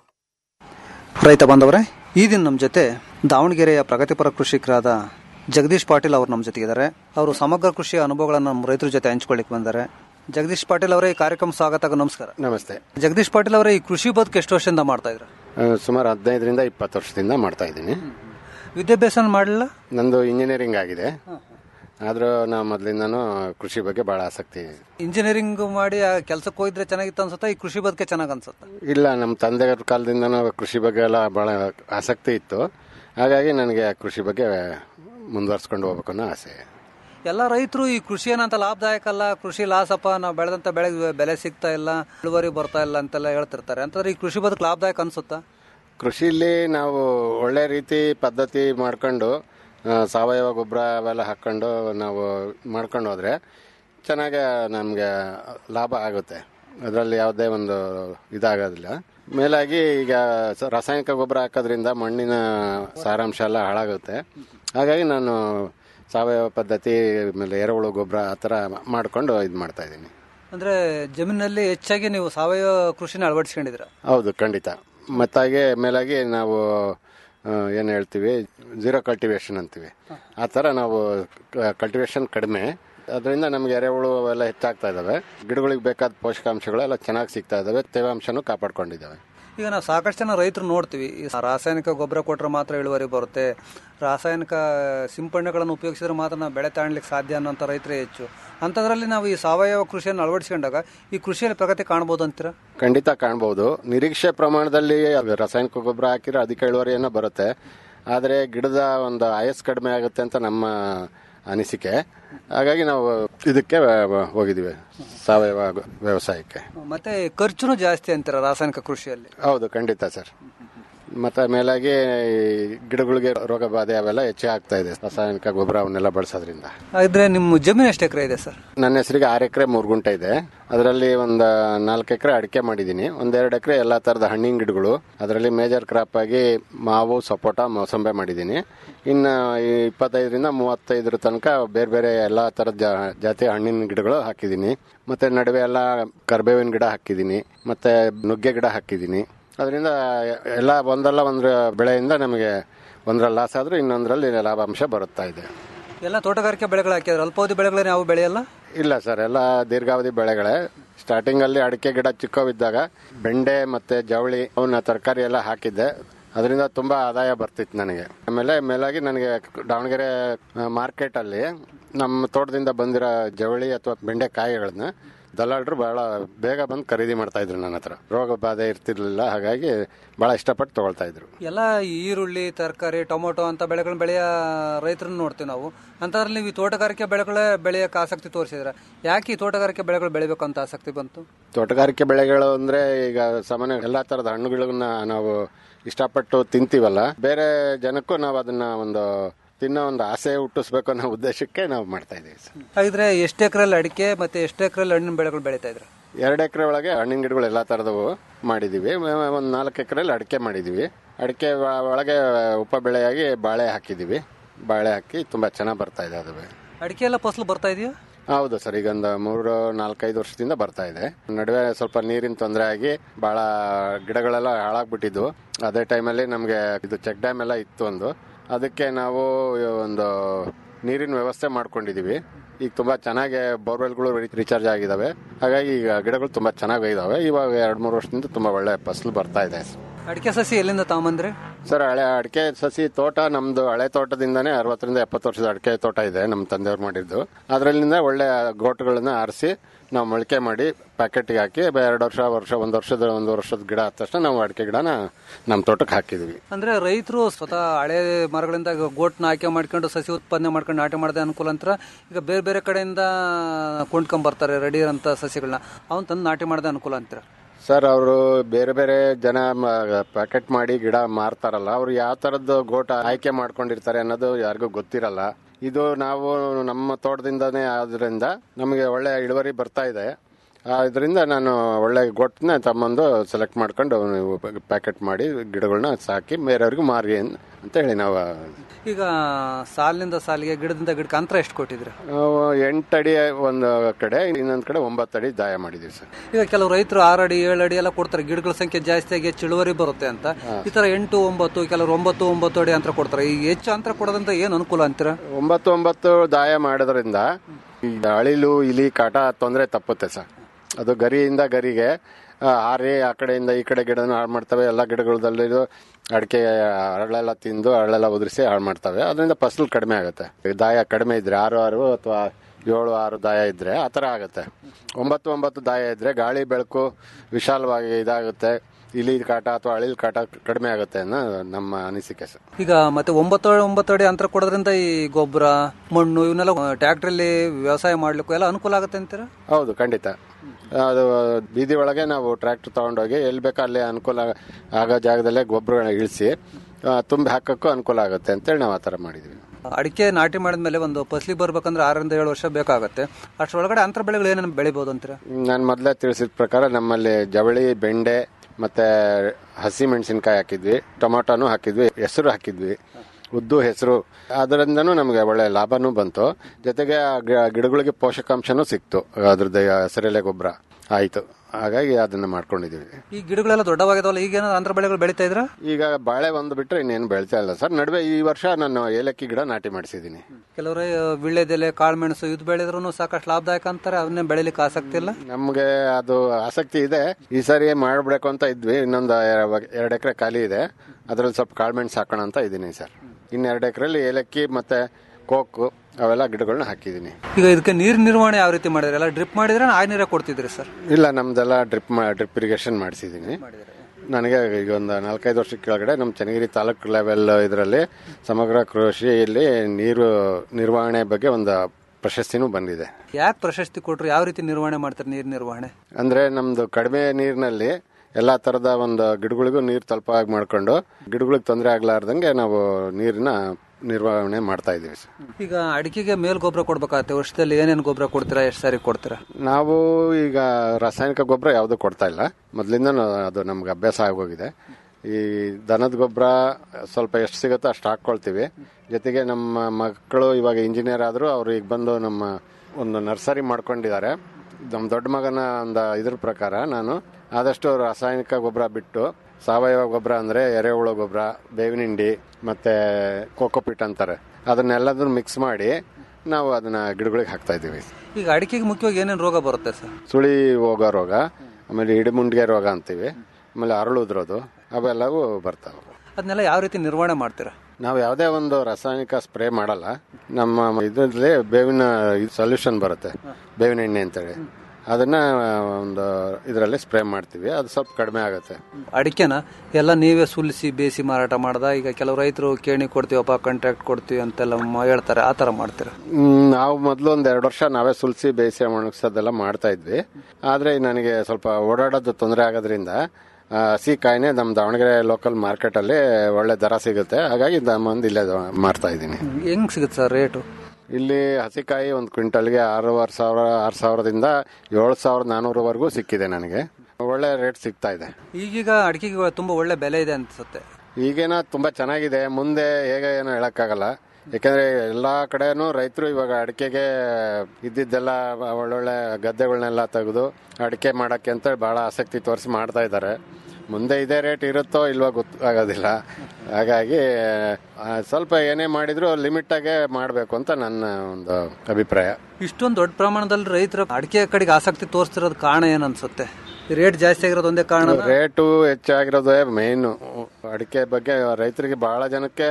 ರೈತ ಬಾಂಧವರೇ ಈ ದಿನ ನಮ್ಮ ಜೊತೆ ದಾವಣಗೆರೆಯ ಪ್ರಗತಿಪರ ಕೃಷಿಕರಾದ ಜಗದೀಶ್ ಪಾಟೀಲ್ ಅವರು ನಮ್ಮ ಜೊತೆಗಿದ್ದಾರೆ ಅವರು ಸಮಗ್ರ ಕೃಷಿಯ ಅನುಭವಗಳನ್ನು ನಮ್ಮ ರೈತರ ಜೊತೆ ಹಂಚ್ಕೊಳ್ಳಿಕ್ಕೆ ಬಂದ್ದಾರೆ ಜಗದೀಶ್ ಪಾಟೀಲ್ ಅವರೇ ಈ ಕಾರ್ಯಕ್ರಮ ಸ್ವಾಗತ ನಮಸ್ಕಾರ ನಮಸ್ತೆ ಜಗದೀಶ್ ಪಾಟೀಲ್ ಅವರೇ ಈ ಕೃಷಿ ಬದುಕು ಎಷ್ಟು ವರ್ಷದಿಂದ ಮಾಡ್ತಾ ಇದ್ರ ಆ, ಸುಮಾರು ಹದಿನೈದರಿಂದ ಇಪ್ಪತ್ತು ವರ್ಷದಿಂದ ಮಾಡ್ತಾ ಇದ್ದೀನಿ ವಿದ್ಯಾಭ್ಯಾಸ ಮಾಡಲಿಲ್ಲ ನಂದು ಇಂಜಿನಿಯರಿಂಗ್ ಆಗಿದೆ ಆದರೂ ನಾ ಮೊದಲಿಂದನೂ ಕೃಷಿ ಬಗ್ಗೆ ಭಾಳ ಆಸಕ್ತಿ ಇಂಜಿನಿಯರಿಂಗ್ ಮಾಡಿ ಕೆಲಸಕ್ಕೆ ಹೋಗಿದ್ರೆ ಚೆನ್ನಾಗಿತ್ತು ಅನ್ಸುತ್ತಾ ಈ ಕೃಷಿ ಬದುಕೆ ಚೆನ್ನಾಗಿ ಅನ್ಸುತ್ತಾ ಇಲ್ಲ ನಮ್ಮ ತಂದೆಯವ್ರ ಕಾಲದಿಂದನೂ ಕೃಷಿ ಬಗ್ಗೆ ಎಲ್ಲ ಭಾಳ ಆಸಕ್ತಿ ಇತ್ತು ಹಾಗಾಗಿ ನನಗೆ ಕೃಷಿ ಬಗ್ಗೆ ಮುಂದುವರ್ಸ್ಕೊಂಡು ಹೋಗ್ಬೇಕು ಅನ್ನೋ ಆಸೆ ಎಲ್ಲ ರೈತರು ಈ ಕೃಷಿ ಏನಂತ ಲಾಭದಾಯಕ ಅಲ್ಲ ಕೃಷಿ ಲಾಸ್ ಅಪ್ಪ ನಾವು ಬೆಳೆದಂತ ಬೆಳೆಗೆ ಬೆಲೆ ಸಿಗ್ತಾ ಇಲ್ಲ ಇಳುವರಿ ಬರ್ತಾ ಇಲ್ಲ ಅಂತೆಲ್ಲ ಹೇಳ್ತಿರ್ತಾರೆ ಅಂತಂದ್ರೆ ಈ ಕೃಷಿ ಬದುಕು ಲಾಭದಾಯಕ ಅನ್ಸುತ್ತಾ ಕೃಷಿಲಿ ನಾವು ಒಳ್ಳೆ ರೀತಿ ಪದ್ಧತಿ ಮಾಡ್ಕೊಂಡು ಆ, ಸಾವಯವ ಗೊಬ್ಬರ ಅವೆಲ್ಲ ಹಾಕ್ಕೊಂಡು ನಾವು ಮಾಡ್ಕೊಂಡು ಹೋದ್ರೆ ಚೆನ್ನಾಗಿ ನಮಗೆ ಲಾಭ ಆಗುತ್ತೆ ಅದರಲ್ಲಿ ಯಾವುದೇ ಒಂದು ಇದಾಗೋದಿಲ್ಲ ಮೇಲಾಗಿ ಈಗ ಸ- ರಾಸಾಯನಿಕ ಗೊಬ್ಬರ ಹಾಕೋದ್ರಿಂದ ಮಣ್ಣಿನ ಸಾರಾಂಶ ಎಲ್ಲ ಹಾಳಾಗುತ್ತೆ ಹಾಗಾಗಿ ನಾನು ಸಾವಯವ ಪದ್ಧತಿ ಆಮೇಲೆ ಎರೆಹುಳು ಗೊಬ್ಬರ ಆ ಥರ ಮಾಡ್ಕೊಂಡು ಇದು ಮಾಡ್ತಾ ಇದ್ದೀನಿ ಅಂದ್ರೆ ಜಮೀನಲ್ಲಿ ಹೆಚ್ಚಾಗಿ ನೀವು ಸಾವಯವ ಕೃಷಿನ ಅಳವಡಿಸ್ಕೊಂಡಿದ್ರ ಹೌದು ಖಂಡಿತ ಮತ್ತಾಗೆ ಮೇಲಾಗಿ ನಾವು ಏನು ಹೇಳ್ತೀವಿ ಝೀರೋ ಕಲ್ಟಿವೇಶನ್ ಅಂತೀವಿ ಆ ಥರ ನಾವು ಕಲ್ಟಿವೇಶನ್ ಕಡಿಮೆ ಅದರಿಂದ ನಮಗೆ ಎರೆಹುಳು ಅವೆಲ್ಲ ಹೆಚ್ಚಾಗ್ತಾ ಇದ್ದಾವೆ ಗಿಡಗಳಿಗೆ ಬೇಕಾದ ಪೋಷಕಾಂಶಗಳು ಎಲ್ಲ ಚೆನ್ನಾಗಿ ಸಿಗ್ತಾ ಇದ್ದಾವೆ ತೇವಾಂಶನೂ ಕಾಪಾಡ್ಕೊಂಡಿದ್ದಾವೆ ಈಗ ನಾವು ಸಾಕಷ್ಟು ಜನ ರೈತರು ನೋಡ್ತೀವಿ ಈ ರಾಸಾಯನಿಕ ಗೊಬ್ಬರ ಕೊಟ್ಟರೆ ಮಾತ್ರ ಇಳುವರಿ ಬರುತ್ತೆ ರಾಸಾಯನಿಕ ಸಿಂಪಡಣೆಗಳನ್ನು ಉಪಯೋಗಿಸಿದ್ರೆ ಮಾತ್ರ ನಾವು ಬೆಳೆ ತಾಣ್ಲಿಕ್ಕೆ ಸಾಧ್ಯ ಅನ್ನೋಂಥ ರೈತರೇ ಹೆಚ್ಚು ಅಂಥದ್ರಲ್ಲಿ ನಾವು ಈ ಸಾವಯವ ಕೃಷಿಯನ್ನು ಅಳವಡಿಸ್ಕೊಂಡಾಗ ಈ ಕೃಷಿಯಲ್ಲಿ ಪ್ರಗತಿ ಕಾಣ್ಬೋದು ಅಂತೀರಾ ಖಂಡಿತ ಕಾಣ್ಬೋದು ನಿರೀಕ್ಷೆ ಪ್ರಮಾಣದಲ್ಲಿ ರಾಸಾಯನಿಕ ಗೊಬ್ಬರ ಹಾಕಿದ್ರೆ ಅಧಿಕ ಇಳುವರಿಯನ್ನು ಬರುತ್ತೆ ಆದರೆ ಗಿಡದ ಒಂದು ಆಯಸ್ ಕಡಿಮೆ ಆಗುತ್ತೆ ಅಂತ ನಮ್ಮ ಅನಿಸಿಕೆ ಹಾಗಾಗಿ ನಾವು ಇದಕ್ಕೆ ಹೋಗಿದ್ದೀವಿ ಸಾವಯವ ವ್ಯವಸಾಯಕ್ಕೆ ಮತ್ತೆ ಖರ್ಚುನು ಜಾಸ್ತಿ ಅಂತೀರ ರಾಸಾಯನಿಕ ಕೃಷಿಯಲ್ಲಿ ಹೌದು ಖಂಡಿತ ಸರ್ ಮತ್ತೆ ಮೇಲಾಗಿ ಈ ಗಿಡಗಳಿಗೆ ರೋಗ ಬಾಧೆ ಅವೆಲ್ಲ ಹೆಚ್ಚೇ ಆಗ್ತಾ ಇದೆ ರಾಸಾಯನಿಕ ಗೊಬ್ಬರ ಅವನ್ನೆಲ್ಲ ಬಳಸೋದ್ರಿಂದ ಇದ್ರೆ ನಿಮ್ಮ ಜಮೀನು ಎಷ್ಟು ಎಕರೆ ಇದೆ ಸರ್ ನನ್ನ ಹೆಸರಿಗೆ ಆರು ಎಕರೆ ಮೂರು ಗುಂಟೆ ಇದೆ ಅದರಲ್ಲಿ ಒಂದು ನಾಲ್ಕು ಎಕರೆ ಅಡಿಕೆ ಮಾಡಿದ್ದೀನಿ ಒಂದೆರಡು ಎಕರೆ ಎಲ್ಲ ಥರದ ಹಣ್ಣಿನ ಗಿಡಗಳು ಅದರಲ್ಲಿ ಮೇಜರ್ ಕ್ರಾಪ್ ಆಗಿ ಮಾವು ಸಪೋಟ ಮೋಸಂಬೆ ಮಾಡಿದ್ದೀನಿ ಇನ್ನು ಈ ಇಪ್ಪತ್ತೈದರಿಂದ ಮೂವತ್ತೈದರ ತನಕ ಬೇರೆ ಬೇರೆ ಎಲ್ಲ ಥರದ ಜಾ- ಜಾತಿಯ ಹಣ್ಣಿನ ಗಿಡಗಳು ಹಾಕಿದ್ದೀನಿ ಮತ್ತೆ ನಡುವೆ ಎಲ್ಲ ಕರ್ಬೇವಿನ ಗಿಡ ಹಾಕಿದ್ದೀನಿ ಮತ್ತೆ ನುಗ್ಗೆ ಗಿಡ ಹಾಕಿದ್ದೀನಿ ಅದರಿಂದ ಎಲ್ಲ ಒಂದಲ್ಲ ಒಂದು ಬೆಳೆಯಿಂದ ನಮಗೆ ಒಂದರಲ್ಲಿ ಲಾಸ್ ಆದರೂ ಇನ್ನೊಂದರಲ್ಲಿ ಲಾಭಾಂಶ ಬರುತ್ತಾ ಇದೆ ಎಲ್ಲ ತೋಟಗಾರಿಕೆ ಬೆಳೆಗಳು ಹಾಕಿದ್ರೆ ಅಲ್ಪಾವಧಿ ಬೆಳೆಗಳನ್ನ ಯಾವ ಬೆಳೆಯಲ್ಲ ಇಲ್ಲ ಸರ್ ಎಲ್ಲ ದೀರ್ಘಾವಧಿ ಬೆಳೆಗಳೇ ಸ್ಟಾರ್ಟಿಂಗ್ ಅಲ್ಲಿ ಅಡಿಕೆ ಗಿಡ ಚಿಕ್ಕವಿದ್ದಾಗ ಬೆಂಡೆ ಮತ್ತೆ ಜವಳಿ ಅವನ್ನ ತರಕಾರಿ ಎಲ್ಲ ಹಾಕಿದ್ದೆ ಅದರಿಂದ ತುಂಬಾ ಆದಾಯ ಬರ್ತಿತ್ತು ನನಗೆ ಆಮೇಲೆ ಮೇಲಾಗಿ ನನಗೆ ದಾವಣಗೆರೆ ಮಾರ್ಕೆಟ್ ಅಲ್ಲಿ ನಮ್ಮ ತೋಟದಿಂದ ಬಂದಿರೋ ಜವಳಿ ಅಥವಾ ಬೆಂಡೆ ಕಾಯಿಗಳನ್ನ ದಲ್ಲಾಳರು ಬಹಳ ಬೇಗ ಬಂದು ಖರೀದಿ ಮಾಡ್ತಾ ಇದ್ರು ನನ್ನ ಹತ್ರ ರೋಗ ಬಾಧೆ ಇರ್ತಿರ್ಲಿಲ್ಲ ಹಾಗಾಗಿ ಬಹಳ ಇಷ್ಟಪಟ್ಟು ತಗೊಳ್ತಾ ಇದ್ರು ಎಲ್ಲ ಈ ಈರುಳ್ಳಿ ತರಕಾರಿ ಟೊಮೊಟೊ ಅಂತ ಬೆಳೆಗಳನ್ನ ಬೆಳೆಯ ರೈತರನ್ನ ನೋಡ್ತೀವಿ ನಾವು ಅಂತದ್ರಲ್ಲಿ ನೀವು ಈ ತೋಟಗಾರಿಕೆ ಬೆಳೆಗಳೇ ಬೆಳೆಯಕ್ಕೆ ಆಸಕ್ತಿ ತೋರಿಸಿದ್ರೆ ಯಾಕೆ ಈ ತೋಟಗಾರಿಕೆ ಬೆಳೆಗಳು ಬೆಳಿಬೇಕು ಅಂತ ಆಸಕ್ತಿ ಬಂತು ತೋಟಗಾರಿಕೆ ಬೆಳೆಗಳು ಅಂದ್ರೆ ಈಗ ಸಾಮಾನ್ಯ ಎಲ್ಲಾ ತರದ ಹಣ್ಣುಗಳನ್ನ ನಾವು ಇಷ್ಟಪಟ್ಟು ತಿಂತೀವಲ್ಲ ಬೇರೆ ಜನಕ್ಕೂ ನಾವು ಅದನ್ನ ಒಂದು ತಿನ್ನೋ ಒಂದು ಆಸೆ ಹುಟ್ಟಿಸ್ಬೇಕು ಅನ್ನೋ ಉದ್ದೇಶಕ್ಕೆ ನಾವು ಮಾಡ್ತಾ ಇದೀವಿ ಸರ್. ಹಾಗಿದ್ರೆ ಎಷ್ಟು ಎಕರೆಲ್ಲಿ ಅಡಿಕೆ ಮತ್ತೆ ಎಷ್ಟು ಎಕರೆಲ್ಲಿ ಹಣ್ಣಿನ ಬೆಳೆಗಳು ಬೆಳೀತಾ ಇದ್ರೆ ಎರಡು ಎಕರೆ ಒಳಗೆ ಹಣ್ಣಿನ ಗಿಡಗಳು ಎಲ್ಲಾ ತರದವು ಮಾಡಿದೀವಿ ಒಂದು ನಾಲ್ಕು ಎಕರೆಯಲ್ಲಿ ಅಡಿಕೆ ಮಾಡಿದೀವಿ ಅಡಿಕೆ ಒ- ಒಳಗೆ ಉಪ ಬೆಳೆಯಾಗಿ ಬಾಳೆ ಹಾಕಿದೀವಿ ಬಾಳೆ ಹಾಕಿ ತುಂಬಾ ಚೆನ್ನಾಗಿ ಬರ್ತಾ ಇದೆ ಅದು ಅಡಿಕೆ ಎಲ್ಲ ಫಸಲು ಬರ್ತಾ ಇದೆಯಾ ಹೌದು ಸರ್ ಈಗ ಒಂದು ಮೂರು ನಾಲ್ಕೈದು ವರ್ಷದಿಂದ ಬರ್ತಾ ಇದೆ ನಡುವೆ ಸ್ವಲ್ಪ ನೀರಿನ ತೊಂದರೆ ಆಗಿ ಬಹಳ ಗಿಡಗಳೆಲ್ಲ ಹಾಳಾಗ್ಬಿಟ್ಟಿದ್ವು ಅದೇ ಟೈಮಲ್ಲಿ ನಮಗೆ ಇದು ಚೆಕ್ ಡ್ಯಾಮ್ ಎಲ್ಲ ಇತ್ತು ಒಂದು ಅದಕ್ಕೆ ನಾವು ಒಂದು ನೀರಿನ ವ್ಯವಸ್ಥೆ ಮಾಡ್ಕೊಂಡಿದೀವಿ ಈಗ ತುಂಬಾ ಚೆನ್ನಾಗಿ ಬೋರ್ವೆಲ್ಗಳು ರೀಚಾರ್ಜ್ ಆಗಿದಾವೆ ಹಾಗಾಗಿ ಈಗ ಗಿಡಗಳು ತುಂಬಾ ಚೆನ್ನಾಗಿ ಇದಾವೆ ಇವಾಗ ಎರಡ್ ಮೂರು ವರ್ಷದಿಂದ ತುಂಬಾ ಒಳ್ಳೆ ಫಸಲು ಬರ್ತಾ ಇದೆ ಅಡಿಕೆ ಸಸಿ ಎಲ್ಲಿಂದ ತಗೊಂಬಂದ್ರಿ ಸರ್ ಹಳೆ ಅಡಿಕೆ ಸಸಿ ತೋಟ ನಮ್ದು ಹಳೆ ತೋಟದಿಂದಾನೇ ಅರವತ್ತರಿಂದ ಎಪ್ಪತ್ತು ವರ್ಷದ ಅಡಿಕೆ ತೋಟ ಇದೆ ನಮ್ಮ ತಂದೆಯವ್ರು ಮಾಡಿದ್ದು ಅದರಲ್ಲಿಂದ ಒಳ್ಳೆ ಗೋಟುಗಳನ್ನ ಆರಿಸಿ ನಾವು ಮೊಳಕೆ ಮಾಡಿ ಪ್ಯಾಕೆಟ್ಗೆ ಹಾಕಿ ಬ- ಎರಡು ವರ್ಷ ವರ್ಷ ಒಂದು ವರ್ಷದ ಒಂದು ವರ್ಷದ ಗಿಡ ಆದ ತಕ್ಷಣ ನಾವು ಅಡಿಕೆ ಗಿಡನ ನಮ್ಮ ತೋಟಕ್ಕೆ ಹಾಕಿದ್ವಿ ಅಂದ್ರೆ ರೈತರು ಸ್ವತಃ ಹಳೆ ಮರಗಳಿಂದ ಗೋಟ್ನ ಆಯ್ಕೆ ಮಾಡ್ಕೊಂಡು ಸಸಿ ಉತ್ಪಾದನೆ ಮಾಡ್ಕೊಂಡು ನಾಟಿ ಮಾಡದೆ ಅನುಕೂಲ ಅಂತ ಈಗ ಬೇರೆ ಬೇರೆ ಕಡೆಯಿಂದ ಕೊಂಡ್ಕೊಂಡ್ ಬರ್ತಾರೆ ರೆಡಿ ಅಂತ ಸಸಿಗಳನ್ನ ಅವನ್ ತಂದು ನಾಟಿ ಮಾಡದೆ ಅನುಕೂಲ ಅಂತೀರ ಸರ್ ಅವರು ಬೇರೆ ಬೇರೆ ಜನ ಪ್ಯಾಕೆಟ್ ಮಾಡಿ ಗಿಡ ಮಾರ್ತಾರಲ್ಲ ಅವ್ರು ಯಾವ ಥರದ್ದು ಗೋಟ ಆಯ್ಕೆ ಮಾಡ್ಕೊಂಡಿರ್ತಾರೆ ಅನ್ನೋದು ಯಾರಿಗೂ ಗೊತ್ತಿರಲ್ಲ ಇದು ನಾವು ನಮ್ಮ ತೋಟದಿಂದನೇ ಆದ್ರಿಂದ ನಮಗೆ ಒಳ್ಳೆ ಇಳುವರಿ ಬರ್ತಾ ಇದೆ ಇದರಿಂದ ನಾನು ಒಳ್ಳೆ ಗೋಟ್ನ ತಮ್ಮಂದು ಸೆಲೆಕ್ಟ್ ಮಾಡ್ಕೊಂಡು ನೀವು ಪ್ಯಾಕೆಟ್ ಮಾಡಿ ಗಿಡಗಳನ್ನ ಸಾಕಿ ಬೇರೆಯವ್ರಿಗೆ ಮಾರಿ ಅನ್- ಅಂತ ಹೇಳಿ ನಾವು ಈಗ ಸಾಲಿನಿಂದ ಸಾಲಿಗೆ ಗಿಡದಿಂದ ಗಿಡಕ್ಕೆ ಅಂತರ ಎಷ್ಟು ಕೊಟ್ಟಿದ್ರಿ ನಾವು ಎಂಟು ಅಡಿ ಒಂದು ಕಡೆ ಇನ್ನೊಂದು ಕಡೆ ಒಂಬತ್ತು ಅಡಿ ದಾಯ ಮಾಡಿದ್ದೀವಿ ಸರ್ ಈಗ ಕೆಲವು ರೈತರು ಆರು ಅಡಿ ಏಳು ಅಡಿ ಎಲ್ಲ ಕೊಡ್ತಾರೆ ಗಿಡಗಳ ಸಂಖ್ಯೆ ಜಾಸ್ತಿ ಆಗಿ ಹೆಚ್ಚು ಇಳುವರಿ ಬರುತ್ತೆ ಅಂತ ಈ ತರ ಎಂಟು ಒಂಬತ್ತು ಕೆಲವರು ಒಂಬತ್ತು ಒಂಬತ್ತು ಅಡಿ ಅಂತರ ಕೊಡ್ತಾರೆ ಈ ಹೆಚ್ಚು ಅಂತರ ಕೊಡೋದ್ರಿಂದ ಏನು ಅನುಕೂಲ ಅಂತೀರಾ ಒಂಬತ್ತು ಒಂಬತ್ತು ದಾಯ ಮಾಡೋದ್ರಿಂದ ಈ ಅಳಿಲು ಇಲಿ ಕಾಟ ತೊಂದರೆ ತಪ್ಪುತ್ತೆ ಸರ್ ಅದು ಗರಿಯಿಂದ ಗರಿಗೆ ಆ, ಹಾರಿ ಆ ಕಡೆಯಿಂದ ಈ ಕಡೆ ಗಿಡನ ಹಾಳು ಮಾಡ್ತವೆ ಎಲ್ಲ ಗಿಡಗಳದಲ್ಲಿ ಅಡಿಕೆ ಹರಳೆಲ್ಲ ತಿಂದು ಹರಳೆಲ್ಲ ಉದುರಿಸಿ ಹಾಳು ಮಾಡ್ತವೆ ಅದರಿಂದ ಫಸಲು ಕಡಿಮೆ ಆಗುತ್ತೆ ಈ ದಾಯ ಕಡಿಮೆ ಇದ್ರೆ ಆರು ಆರು ಅಥವಾ ಏಳು ಆರು ದಾಯ ಇದ್ರೆ ಆ ಥರ ಆಗುತ್ತೆ ಒಂಬತ್ತು ಒಂಬತ್ತು ದಾಯ ಇದ್ರೆ ಗಾಳಿ ಬೆಳಕು ವಿಶಾಲವಾಗಿ ಇದಾಗುತ್ತೆ ಇಲಿ ಕಾಟ ಅಥವಾ ಅಳಿಲ್ ಕಾಟ ಕಡಿಮೆ ಆಗುತ್ತೆ ಅನ್ನೋ ನಮ್ಮ ಅನಿಸಿಕೆ ಸರ್ ಈಗ ಮತ್ತೆ ಒಂಬತ್ತು ಒಂಬತ್ತು ಅಡಿ ಅಂತರ ಕೊಡೋದ್ರಿಂದ ಈ ಗೊಬ್ಬರ ಮಣ್ಣು ಇವನ್ನೆಲ್ಲ ಟ್ರ್ಯಾಕ್ಟ್ರಲ್ಲಿ ವ್ಯವಸಾಯ ಮಾಡ್ಲಿಕ್ಕೂ ಎಲ್ಲ ಅನುಕೂಲ ಆಗುತ್ತೆ ಅಂತೀರಾ ಹೌದು ಖಂಡಿತ ಅದು ಬೀದಿ ಒಳಗೆ ನಾವು ಟ್ರ್ಯಾಕ್ಟರ್ ತಗೊಂಡೋಗಿ ಎಲ್ಲಿ ಬೇಕೋ ಅಲ್ಲಿ ಅನುಕೂಲ ಆಗೋ ಜಾಗದಲ್ಲೇ ಗೊಬ್ಬರಗಳನ್ನ ಇಳಿಸಿ ತುಂಬಿ ಹಾಕಕ್ಕೂ ಅನುಕೂಲ ಆಗುತ್ತೆ ಅಂತೇಳಿ ನಾವು ಆ ಥರ ಮಾಡಿದ್ವಿ ಅಡಿಕೆ ನಾಟಿ ಮಾಡಿದ್ಮೇಲೆ ಒಂದು ಫಸಲಿ ಬರ್ಬೇಕಂದ್ರೆ ಆರರಿಂದ ಏಳು ವರ್ಷ ಬೇಕಾಗುತ್ತೆ ಅಷ್ಟರೊಳಗಡೆ ಅಂತರ ಬೆಳೆಗಳು ಏನೇನು ಬೆಳಿಬೋದು ಅಂತೀರಾ ನಾನು ಮೊದಲೇ ತಿಳಿಸಿದ ಪ್ರಕಾರ ನಮ್ಮಲ್ಲಿ ಜವಳಿ ಬೆಂಡೆ ಮತ್ತೆ ಹಸಿ ಮೆಣಸಿನ್ಕಾಯಿ ಹಾಕಿದ್ವಿ ಟೊಮಾಟೋನು ಹಾಕಿದ್ವಿ ಹೆಸರು ಹಾಕಿದ್ವಿ ಉದ್ದು ಹೆಸರು ಅದರಿಂದನೂ ನಮಗೆ ಒಳ್ಳೆ ಲಾಭನೂ ಬಂತು ಜೊತೆಗೆ ಆ ಗಿ- ಗಿಡಗಳಿಗೆ ಪೋಷಕಾಂಶನೂ ಸಿಕ್ತು ಅದ್ರದ್ದು ಹಸಿರೆಲೆ ಗೊಬ್ಬರ ಆಯಿತು ಹಾಗಾಗಿ ಅದನ್ನ ಮಾಡ್ಕೊಂಡಿದ್ದೀವಿ ಈ ಗಿಡಗಳೆಲ್ಲ ದೊಡ್ಡವಾಗಿದಾವಲ್ಲ ಈಗ ಏನಾದ್ರು ಅಂತರ ಬೆಳೆಗಳು ಬೆಳೀತಾ ಇದ್ರ ಈಗ ಬಾಳೆ ಒಂದು ಬಿಟ್ರೆ ಇನ್ನೇನು ಬೆಳಿತಾ ಇಲ್ಲ ಸರ್ ನಡುವೆ ಈ ವರ್ಷ ನಾನು ಏಲಕ್ಕಿ ಗಿಡ ನಾಟಿ ಮಾಡಿಸಿದ್ದೀನಿ ಕೆಲವರು ವಿಳ್ಳೆದೆಲೆ ಕಾಳುಮೆಣಸು ಇದು ಬೆಳೆದ್ರು ಸಾಕಷ್ಟು ಲಾಭದಾಯಕ ಅಂತಾರೆ ಅವನ್ನೇ ಬೆಳಿಲಿಕ್ಕೆ ಆಸಕ್ತಿ ಇಲ್ಲ ನಮ್ಗೆ ಅದು ಆಸಕ್ತಿ ಇದೆ ಈ ಸಾರಿ ಮಾಡ್ಬೇಕು ಅಂತ ಇದ್ವಿ ಇನ್ನೊಂದು ಎರಡು ಎಕರೆ ಖಾಲಿ ಇದೆ ಅದ್ರಲ್ಲಿ ಸ್ವಲ್ಪ ಕಾಳ್ಮೆಣ್ಸು ಹಾಕೋಣ ಅಂತ ಇದ್ದೀನಿ ಸರ್ ಇನ್ನು ಎರಡು ಎಕರೆಲಿ ಏಲಕ್ಕಿ ಮತ್ತೆ ಕೋಕು ಅವೆಲ್ಲ ಗಿಡಗಳನ್ನ ಹಾಕಿದ್ದೀನಿ ಈಗ ಇದಕ್ಕೆ ನೀರು ನಿರ್ವಹಣೆ ಯಾವ ರೀತಿ ಮಾಡಿದ್ರೆ ಎಲ್ಲ ಡ್ರಿಪ್ ಮಾಡಿದ್ರೆ ಆ ನೀರೇ ಕೊಡ್ತಿದ್ರಿ ಸರ್ ಇಲ್ಲ ನಮ್ದೆಲ್ಲ ಡ್ರಿಪ್ ಡ್ರಿಪ್ ಇರಿಗೇಷನ್ ಮಾಡಿಸಿದ್ದೀನಿ ನನಗೆ ಈಗ ಒಂದು ನಾಲ್ಕೈದು ವರ್ಷದ ಕೆಳಗಡೆ ನಮ್ಮ ಚನ್ನಗಿರಿ ತಾಲೂಕು ಲೆವೆಲ್ ಇದರಲ್ಲಿ ಸಮಗ್ರ ಕೃಷಿಯಲ್ಲಿ ನೀರು ನಿರ್ವಹಣೆ ಬಗ್ಗೆ ಒಂದು ಪ್ರಶಸ್ತಿನೂ ಬಂದಿದೆ ಯಾಕೆ ಪ್ರಶಸ್ತಿ ಕೊಟ್ರು ಯಾವ ರೀತಿ ನಿರ್ವಹಣೆ ಮಾಡ್ತಾರೆ ನೀರು ನಿರ್ವಹಣೆ ಅಂದ್ರೆ ನಮ್ದು ಕಡಿಮೆ ನೀರಿನಲ್ಲಿ ಎಲ್ಲಾ ತರದ ಒಂದು ಗಿಡಗಳಿಗೂ ನೀರು ತಲುಪ ಹಾಗೆ ಮಾಡ್ಕೊಂಡು ಗಿಡಗಳಿಗೆ ತೊಂದರೆ ಆಗ್ಲಾರ್ದಂಗೆ ನಾವು ನೀರಿನ ನಿರ್ವಹಣೆ ಮಾಡ್ತಾ ಇದೀವಿ ಸರ್. ಈಗ ಅಡಿಕೆಗೆ ಮೇಲ್ ಗೊಬ್ಬರ ಕೊಡ್ಬೇಕಾಗತ್ತೆ ವರ್ಷದಲ್ಲಿ ಏನೇನು ಗೊಬ್ಬರ ಕೊಡ್ತೀರಾ ಎಷ್ಟು ಸಾರಿ ಕೊಡ್ತೀರಾ ನಾವು ಈಗ ರಾಸಾಯನಿಕ ಗೊಬ್ಬರ ಯಾವುದು ಕೊಡ್ತಾ ಇಲ್ಲ ಮೊದಲಿಂದ ಅದು ನಮ್ಗೆ ಅಭ್ಯಾಸ ಆಗೋಗಿದೆ ಈ ದನದ ಗೊಬ್ಬರ ಸ್ವಲ್ಪ ಎಷ್ಟು ಸಿಗುತ್ತೋ ಅಷ್ಟು ಹಾಕ್ಕೊಳ್ತೀವಿ ಜೊತೆಗೆ ನಮ್ಮ ಮಕ್ಕಳು ಇವಾಗ ಇಂಜಿನಿಯರ್ ಆದರೂ ಅವರು ಈಗ ಬಂದು ನಮ್ಮ ಒಂದು ನರ್ಸರಿ ಮಾಡ್ಕೊಂಡಿದ್ದಾರೆ ನಮ್ಮ ದೊಡ್ಡ ಮಗನ ಒಂದು ಇದ್ರ ಪ್ರಕಾರ ನಾನು ಆದಷ್ಟು ರಾಸಾಯನಿಕ ಗೊಬ್ಬರ ಬಿಟ್ಟು ಸಾವಯವ ಗೊಬ್ಬರ ಅಂದರೆ ಎರೆಹುಳು ಗೊಬ್ಬರ ಬೇವಿನ ಹಿಂಡಿ ಮತ್ತು ಕೋಕೋಪಿಟ್ ಅಂತಾರೆ ಅದನ್ನೆಲ್ಲದನ್ನು ಮಿಕ್ಸ್ ಮಾಡಿ ನಾವು ಅದನ್ನ ಗಿಡಗಳಿಗೆ ಹಾಕ್ತಾ ಇದ್ದೀವಿ ಈಗ ಅಡಿಕೆಗೆ ಮುಖ್ಯವಾಗಿ ಏನೇನು ರೋಗ ಬರುತ್ತೆ ಸರ್ ಸುಳಿ ಹೋಗೋ ರೋಗ ಆಮೇಲೆ ಇಡಿಮುಂಡಿಗೆ ರೋಗ ಅಂತೀವಿ ಆಮೇಲೆ ಅರಳು ಉದ್ರೋದು ಅವೆಲ್ಲವೂ ಬರ್ತಾವೆ ಅದನ್ನೆಲ್ಲ ಯಾವ ರೀತಿ ನಿರ್ವಹಣೆ ಮಾಡ್ತೀರಾ ನಾವು ಯಾವುದೇ ಒಂದು ರಾಸಾಯನಿಕ ಸ್ಪ್ರೇ ಮಾಡಲ್ಲ ನಮ್ಮ ಇದರಲ್ಲಿ ಬೇವಿನ ಸೊಲ್ಯೂಷನ್ ಬರುತ್ತೆ ಬೇವಿನ ಎಣ್ಣೆ ಅಂತೇಳಿ ಅದನ್ನ ಒಂದು ಇದರಲ್ಲಿ ಸ್ಪ್ರೇ ಮಾಡ್ತೀವಿ ಅದು ಸ್ವಲ್ಪ ಕಡಿಮೆ ಆಗುತ್ತೆ ಅಡಿಕೆನ ಎಲ್ಲ ನೀವೇ ಸುಲಿಸಿ ಬೇಯಿಸಿ ಮಾರಾಟ ಮಾಡ್ದ ಈಗ ಕೆಲವು ರೈತರು ಕೇಣಿ ಕೊಡ್ತೀವಪ್ಪ ಕಾಂಟ್ರಾಕ್ಟ್ ಕೊಡ್ತೀವಿ ಅಂತೆಲ್ಲ ಮ- ಹೇಳ್ತಾರೆ ಆ ಥರ ಮಾಡ್ತೀರಾ ಹ್ಮ್, ನಾವು ಮೊದಲು ಒಂದ್ ಎರಡು ವರ್ಷ ನಾವೇ ಸುಲಿಸಿ ಬೇಯಿಸಿ ಒಣಗಿಸೋದೆಲ್ಲ ಮಾಡ್ತಾ ಇದ್ವಿ ಆದ್ರೆ ನನಗೆ ಸ್ವಲ್ಪ ಓಡಾಡೋದು ತೊಂದರೆ ಆಗೋದ್ರಿಂದ ಆ, ಹಸಿ ಕಾಯಿನೇ ನಮ್ಮ ದಾವಣಗೆರೆ ಲೋಕಲ್ ಮಾರ್ಕೆಟ್ ಅಲ್ಲಿ ಒಳ್ಳೆ ದರ ಸಿಗುತ್ತೆ ಹಾಗಾಗಿ ಮಂದಿ ಇಲ್ಲೇ ಮಾರ್ತಾ ಇದ್ದೀನಿ ಹೆಂಗ್ ಸಿಗುತ್ತೆ ಸರ್ ರೇಟು ಇಲ್ಲಿ ಹಸಿಕಾಯಿ ಒಂದು ಕ್ವಿಂಟಲ್ಗೆ ಆರೂವರೆ ಸಾವಿರ ಆರು ಸಾವಿರದಿಂದ ಏಳು ಸಾವಿರದ ನಾನೂರವರೆಗೂ ಸಿಕ್ಕಿದೆ ನನಗೆ ಒಳ್ಳೆ ರೇಟ್ ಸಿಗ್ತಾ ಇದೆ ಈಗೀಗ ಅಡಿಕೆಗೆ ತುಂಬಾ ಒಳ್ಳೆ ಬೆಲೆ ಇದೆ ಅನ್ಸುತ್ತೆ ಈಗೇನ ತುಂಬಾ ಚೆನ್ನಾಗಿದೆ ಮುಂದೆ ಹೇಗೆ ಏನೋ ಹೇಳಕ್ಕಾಗಲ್ಲ ಯಾಕಂದ್ರೆ ಎಲ್ಲಾ ಕಡೆನೂ ರೈತರು ಇವಾಗ ಅಡಿಕೆಗೆ ಇದ್ದಿದ್ದೆಲ್ಲ ಒಳ್ಳೊಳ್ಳೆ ಗದ್ದೆಗಳನ್ನೆಲ್ಲ ತೆಗೆದು ಅಡಿಕೆ ಮಾಡಕ್ಕೆ ಅಂತ ಬಹಳ ಆಸಕ್ತಿ ತೋರಿಸಿ ಮಾಡ್ತಾ ಇದ್ದಾರೆ ಮುಂದೆ ಇದೇ ರೇಟ್ ಇರುತ್ತೋ ಇಲ್ವೋ ಗೊತ್ತಾಗೋದಿಲ್ಲ ಹಾಗಾಗಿ ಆ, ಸ್ವಲ್ಪ ಏನೇ ಮಾಡಿದ್ರು ಲಿಮಿಟ್ ಆಗೇ ಮಾಡಬೇಕು ಅಂತ ನನ್ನ ಒಂದು ಅಭಿಪ್ರಾಯ ಇಷ್ಟೊಂದು ದೊಡ್ಡ ಪ್ರಮಾಣದಲ್ಲಿ ರೈತರು ಅಡಿಕೆ ಕಡೆಗೆ ಆಸಕ್ತಿ ತೋರಿಸ್ತಿರೋದು ಕಾರಣ ಏನ್ ಅನ್ಸುತ್ತೆ ರೇಟ್ ಜಾಸ್ತಿ ಆಗಿರೋದು ಒಂದೇ ಕಾರಣ ರೇಟು ಹೆಚ್ಚಾಗಿರೋದೇ ಮೇನ್ ಅಡಿಕೆ ಬಗ್ಗೆ ರೈತರಿಗೆ ಬಹಳ ಜನಕ್ಕೆ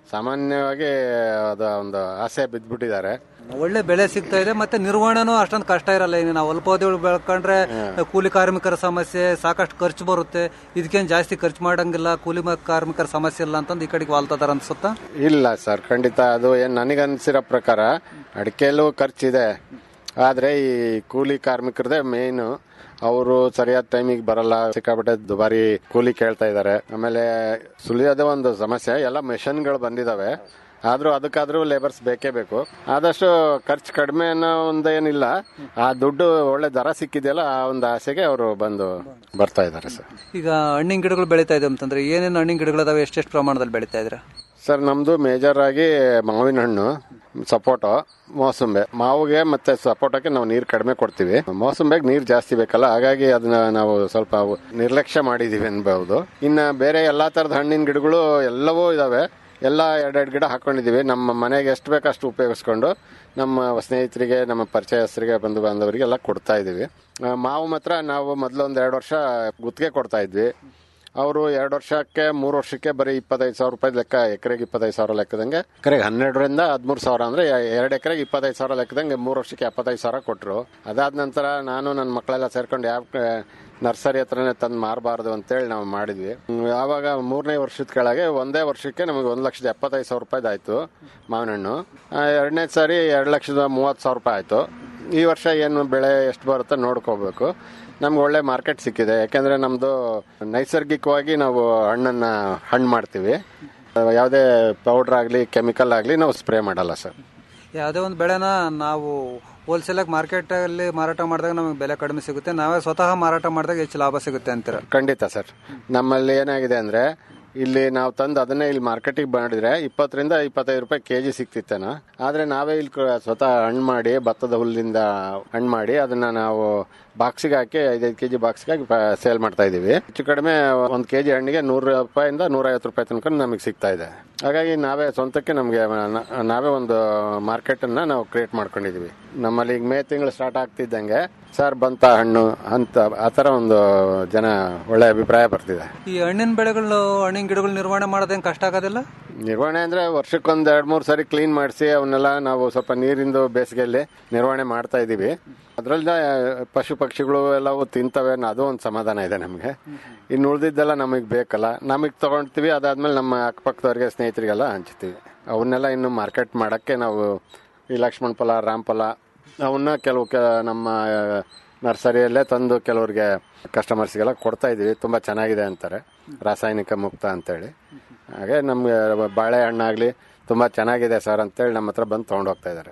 ಸಾಮಾನ್ಯವಾಗಿ ಅದು ಒಂದು ಆಸೆ ಬಿದ್ದ್ಬಿಟ್ಟಿದ್ದಾರೆ ಒಳ್ಳೆ ಬೆಳೆ ಸಿಗ್ತಾ ಇದೆ ಮತ್ತೆ ನಿರ್ವಹಣೆನೂ ಅಷ್ಟೊಂದು ಕಷ್ಟ ಇರಲ್ಲ ಈಗ ನಾವು ಅಲ್ಪಾವಧಿ ಬೆಳ್ಕೊಂಡ್ರೆ ಕೂಲಿ ಕಾರ್ಮಿಕರ ಸಮಸ್ಯೆ ಸಾಕಷ್ಟು ಖರ್ಚು ಬರುತ್ತೆ ಇದಕ್ಕೇನು ಜಾಸ್ತಿ ಖರ್ಚು ಮಾಡಂಗಿಲ್ಲ ಕೂಲಿ ಮ- ಕಾರ್ಮಿಕರ ಸಮಸ್ಯೆ ಇಲ್ಲ ಅಂತಂದು ಈ ಕಡೆಗೆ ವಾಲ್ತದಾರ ಅನ್ಸುತ್ತಾ ಇಲ್ಲ ಸರ್ ಖಂಡಿತ ಅದು ಏನು ನನಗನ್ಸಿರೋ ಪ್ರಕಾರ ಅಡಿಕೆಯಲ್ಲೂ ಖರ್ಚಿದೆ ಆದರೆ ಈ ಕೂಲಿ ಕಾರ್ಮಿಕರದೇ ಮೇಯ್ನು ಅವರು ಸರಿಯಾದ ಟೈಮಿಗೆ ಬರಲ್ಲ ಸಿಕ್ಕಾಪಟ್ಟೆ ದುಬಾರಿ ಕೂಲಿ ಕೇಳ್ತಾ ಇದ್ದಾರೆ ಆಮೇಲೆ ಸುಲಿಯೋದೇ ಒಂದು ಸಮಸ್ಯೆ ಎಲ್ಲ ಮೆಷಿನ್ಗಳು ಬಂದಿದಾವೆ ಆದ್ರೂ ಅದಕ್ಕಾದ್ರೂ ಲೇಬರ್ಸ್ ಬೇಕೇ ಬೇಕು ಆದಷ್ಟು ಖರ್ಚು ಕಡಿಮೆ ಅನ್ನೋ ಒಂದೇನಿಲ್ಲ ಆ ದುಡ್ಡು ಒಳ್ಳೆ ದರ ಸಿಕ್ಕಿದೆಯಲ್ಲ ಆ ಒಂದು ಆಸೆಗೆ ಅವರು ಬಂದು ಬರ್ತಾ ಇದ್ದಾರೆ ಸರ್ ಈಗ ಹಣ್ಣಿನ ಗಿಡಗಳು ಬೆಳೀತಾ ಇದೆ ಅಂತಂದ್ರೆ ಏನೇನು ಹಣ್ಣಿನ ಗಿಡಗಳಿದಾವೆ ಎಷ್ಟೆಷ್ಟು ಪ್ರಮಾಣದಲ್ಲಿ ಬೆಳೀತಾ ಇದ್ರೆ ಸರ್ ನಮ್ದು ಮೇಜರ್ ಆಗಿ ಮಾವಿನ ಹಣ್ಣು ಸಪೋಟೋ ಮೋಸಂಬೆ ಮಾವಿಗೆ ಮತ್ತೆ ಸಪೋಟಕ್ಕೆ ನಾವು ನೀರು ಕಡಿಮೆ ಕೊಡ್ತೀವಿ ಮೋಸಂಬೆಗೆ ನೀರು ಜಾಸ್ತಿ ಬೇಕಲ್ಲ ಹಾಗಾಗಿ ಅದನ್ನ ನಾವು ಸ್ವಲ್ಪ ನಿರ್ಲಕ್ಷ್ಯ ಮಾಡಿದೀವಿ ಅನ್ಬಹುದು ಇನ್ನ ಬೇರೆ ಎಲ್ಲಾ ತರದ ಹಣ್ಣಿನ ಗಿಡಗಳು ಎಲ್ಲವೂ ಇದಾವೆ ಎಲ್ಲ ಎರಡೆರಡು ಗಿಡ ಹಾಕೊಂಡಿದೀವಿ ನಮ್ಮ ಮನೆಗೆ ಎಷ್ಟು ಬೇಕು ಅಷ್ಟು ಉಪಯೋಗಿಸ್ಕೊಂಡು ನಮ್ಮ ಸ್ನೇಹಿತರಿಗೆ ನಮ್ಮ ಪರಿಚಯಸ್ಥರಿಗೆ ಬಂಧು ಬಾಂಧವರಿಗೆ ಎಲ್ಲ ಕೊಡ್ತಾ ಇದೀವಿ ಆ, ಮಾವು ಮಾತ್ರ ನಾವು ಮೊದಲು ಒಂದ್ ಎರಡು ವರ್ಷ ಗುತ್ತಿಗೆ ಕೊಡ್ತಾ ಇದ್ವಿ ಅವರು ಎರಡು ವರ್ಷಕ್ಕೆ ಮೂರು ವರ್ಷಕ್ಕೆ ಬರೀ ಇಪ್ಪತ್ತೈದು ಸಾವಿರ ರೂಪಾಯಿ ಲೆಕ್ಕ ಎಕರೆಗೆ ಇಪ್ಪತ್ತೈದು ಸಾವಿರ ಲೆಕ್ಕದಂಗೆ ಎಕರೆಗೆ ಹನ್ನೆರಡರಿಂದ ಹದಿಮೂರು ಸಾವಿರ ಅಂದ್ರೆ ಎರಡು ಎಕರೆಗೆ ಇಪ್ಪತ್ತೈದು ಸಾವಿರ ಲೆಕ್ಕದಂಗೆ ಮೂರು ವರ್ಷಕ್ಕೆ ಎಪ್ಪತ್ತೈದು ಸಾವಿರ ಕೊಟ್ಟರು ಅದಾದ ನಂತರ ನಾನು ನನ್ನ ಮಕ್ಕಳೆಲ್ಲ ಸೇರ್ಕೊಂಡು ಯಾವ ನರ್ಸರಿ ಹತ್ರನೇ ತಂದು ಮಾರಬಾರ್ದು ಅಂತೇಳಿ ನಾವು ಮಾಡಿದ್ವಿ ಹ್ಮ್, ಆವಾಗ ಮೂರನೇ ವರ್ಷದ ಕೆಳಗೆ ಒಂದೇ ವರ್ಷಕ್ಕೆ ನಮಗೆ ಒಂದು ಲಕ್ಷದ ಎಪ್ಪತ್ತೈದು ಸಾವಿರ ರೂಪಾಯಿದಾಯ್ತು ಮಾವಿನ ಹಣ್ಣು ಆ, ಎರಡನೇ ಸಾರಿ ಎರಡು ಲಕ್ಷದ ಮೂವತ್ತು ಸಾವಿರ ರೂಪಾಯಿ ಆಯ್ತು ಈ ವರ್ಷ ಏನು ಬೆಳೆ ಎಷ್ಟು ಬರುತ್ತೆ ನೋಡ್ಕೋಬೇಕು ನಮ್ಗೆ ಒಳ್ಳೆ ಮಾರ್ಕೆಟ್ ಸಿಕ್ಕಿದೆ ಯಾಕೆಂದ್ರೆ ನಮ್ದು ನೈಸರ್ಗಿಕವಾಗಿ ನಾವು ಹಣ್ಣನ್ನ ಹಣ್ಣು ಮಾಡ್ತೀವಿ ಯಾವುದೇ ಪೌಡರ್ ಆಗಲಿ ಕೆಮಿಕಲ್ ಆಗಲಿ ನಾವು ಸ್ಪ್ರೇ ಮಾಡಲ್ಲ ಸರ್ ಯಾವುದೇ ಒಂದು ಬೆಳೆನ ನಾವು ಹೋಲ್ಸೇಲಾಗಿ ಮಾರ್ಕೆಟಲ್ಲಿ ಮಾರಾಟ ಮಾಡಿದಾಗ ನಮಗೆ ಬೆಲೆ ಕಡಿಮೆ ಸಿಗುತ್ತೆ ನಾವೇ ಸ್ವತಃ ಮಾರಾಟ ಮಾಡಿದಾಗ ಹೆಚ್ಚು ಲಾಭ ಸಿಗುತ್ತೆ ಅಂತೀರ ಖಂಡಿತ ಸರ್ ನಮ್ಮಲ್ಲಿ ಏನಾಗಿದೆ ಅಂದ್ರೆ ಇಲ್ಲಿ ನಾವು ತಂದು ಅದನ್ನೇ ಇಲ್ಲಿ ಮಾರ್ಕೆಟಿಗೆ ಮಾಡಿದ್ರೆ ಇಪ್ಪತ್ತರಿಂದ ಇಪ್ಪತ್ತೈದು ರೂಪಾಯಿ ಕೆಜಿ ಸಿಕ್ತಿತ್ತೇನೋ ಆದ್ರೆ ನಾವೇ ಇಲ್ಲಿ ಕ- ಸ್ವತಃ ಹಣ್ಣು ಮಾಡಿ ಭತ್ತದ ಹುಲ್ಲಿಂದ ಹಣ್ಣು ಮಾಡಿ ಅದನ್ನ ನಾವು ಬಾಕ್ಸಿಗೆ ಹಾಕಿ ಐದೈದು ಕೆಜಿ ಬಾಕ್ಸ್ಗೆ ಹಾಕಿ ಸೇಲ್ ಮಾಡ್ತಾ ಇದೀವಿ ಹೆಚ್ಚು ಕಡಿಮೆ ಒಂದು ಕೆಜಿ ಹಣ್ಣಿಗೆ ನೂರು ರೂಪಾಯಿಂದ ನೂರೈವತ್ತು ರೂಪಾಯಿ ತನಕ ನಮಗೆ ಸಿಗ್ತಾ ಇದೆ ಹಾಗಾಗಿ ನಾವೇ ಸ್ವಂತಕ್ಕೆ ನಮಗೆ ನಾವೇ ಒಂದು ಮಾರ್ಕೆಟ್ ಅನ್ನ ನಾವು ಕ್ರಿಯೇಟ್ ಮಾಡ್ಕೊಂಡಿದೀವಿ ನಮ್ಮಲ್ಲಿ ಈಗ ಮೇ ತಿಂಗಳು ಸ್ಟಾರ್ಟ್ ಆಗ್ತಿದ್ದಂಗೆ ಸರ್ ಬಂತ ಹಣ್ಣು ಅಂತ ಆ ಥರ ಒಂದು ಜನ ಒಳ್ಳೆ ಅಭಿಪ್ರಾಯ ಬರ್ತಿದೆ ಈ ಹಣ್ಣಿನ ಬೆಳೆಗಳು ಹಣ್ಣಿನ ಗಿಡಗಳು ನಿರ್ವಹಣೆ ಮಾಡೋದೇನು ಕಷ್ಟ ಆಗೋದಿಲ್ಲ ನಿರ್ವಹಣೆ ಅಂದ್ರೆ ವರ್ಷಕ್ಕೊಂದ್ ಎರಡ್ ಮೂರ್ ಸರಿ ಕ್ಲೀನ್ ಮಾಡಿಸಿ ಅವನ್ನೆಲ್ಲ ನಾವು ಸ್ವಲ್ಪ ನೀರಿಂದು ಬೇಸಿಗೆಯಲ್ಲಿ ನಿರ್ವಹಣೆ ಮಾಡ್ತಾ ಇದೀವಿ ಅದ್ರಲ್ಲ ಪಶು ಪಕ್ಷಿಗಳು ಎಲ್ಲವೂ ತಿಂತವೆ ಅನ್ನೋ ಅದು ಒಂದು ಸಮಾಧಾನ ಇದೆ ನಮಗೆ ಇನ್ನು ಉಳಿದಿದ್ದೆಲ್ಲ ನಮಗೆ ಬೇಕಲ್ಲ ನಮಗೆ ತಗೊಳ್ತೀವಿ ಅದಾದ್ಮೇಲೆ ನಮ್ಮ ಅಕ್ಕಪಕ್ಕದವ್ರಿಗೆ ಸ್ನೇಹಿತರಿಗೆಲ್ಲ ಹಂಚ್ತೀವಿ ಅವನ್ನೆಲ್ಲ ಇನ್ನು ಮಾರ್ಕೆಟ್ ಮಾಡಕ್ಕೆ ನಾವು ಈ ಲಕ್ಷ್ಮಣ ಫಲ ರಾಮ್ ಫಲ ಅವನ್ನ ಕೆಲವು ಕೆ ನಮ್ಮ ನರ್ಸರಿಯಲ್ಲೇ ತಂದು ಕೆಲವ್ರಿಗೆ ಕಸ್ಟಮರ್ಸ್ಗೆಲ್ಲ ಕೊಡ್ತಾ ಇದೀವಿ ತುಂಬ ಚೆನ್ನಾಗಿದೆ ಅಂತಾರೆ ರಾಸಾಯನಿಕ ಮುಕ್ತ ಅಂತೇಳಿ ಹಾಗೆ ನಮಗೆ ಬಾಳೆಹಣ್ಣಾಗಲಿ ತುಂಬ ಚೆನ್ನಾಗಿದೆ ಸರ್ ಅಂತೇಳಿ ನಮ್ಮ ಹತ್ರ ಬಂದು ತೊಗೊಂಡು ಹೋಗ್ತಾ ಇದ್ದಾರೆ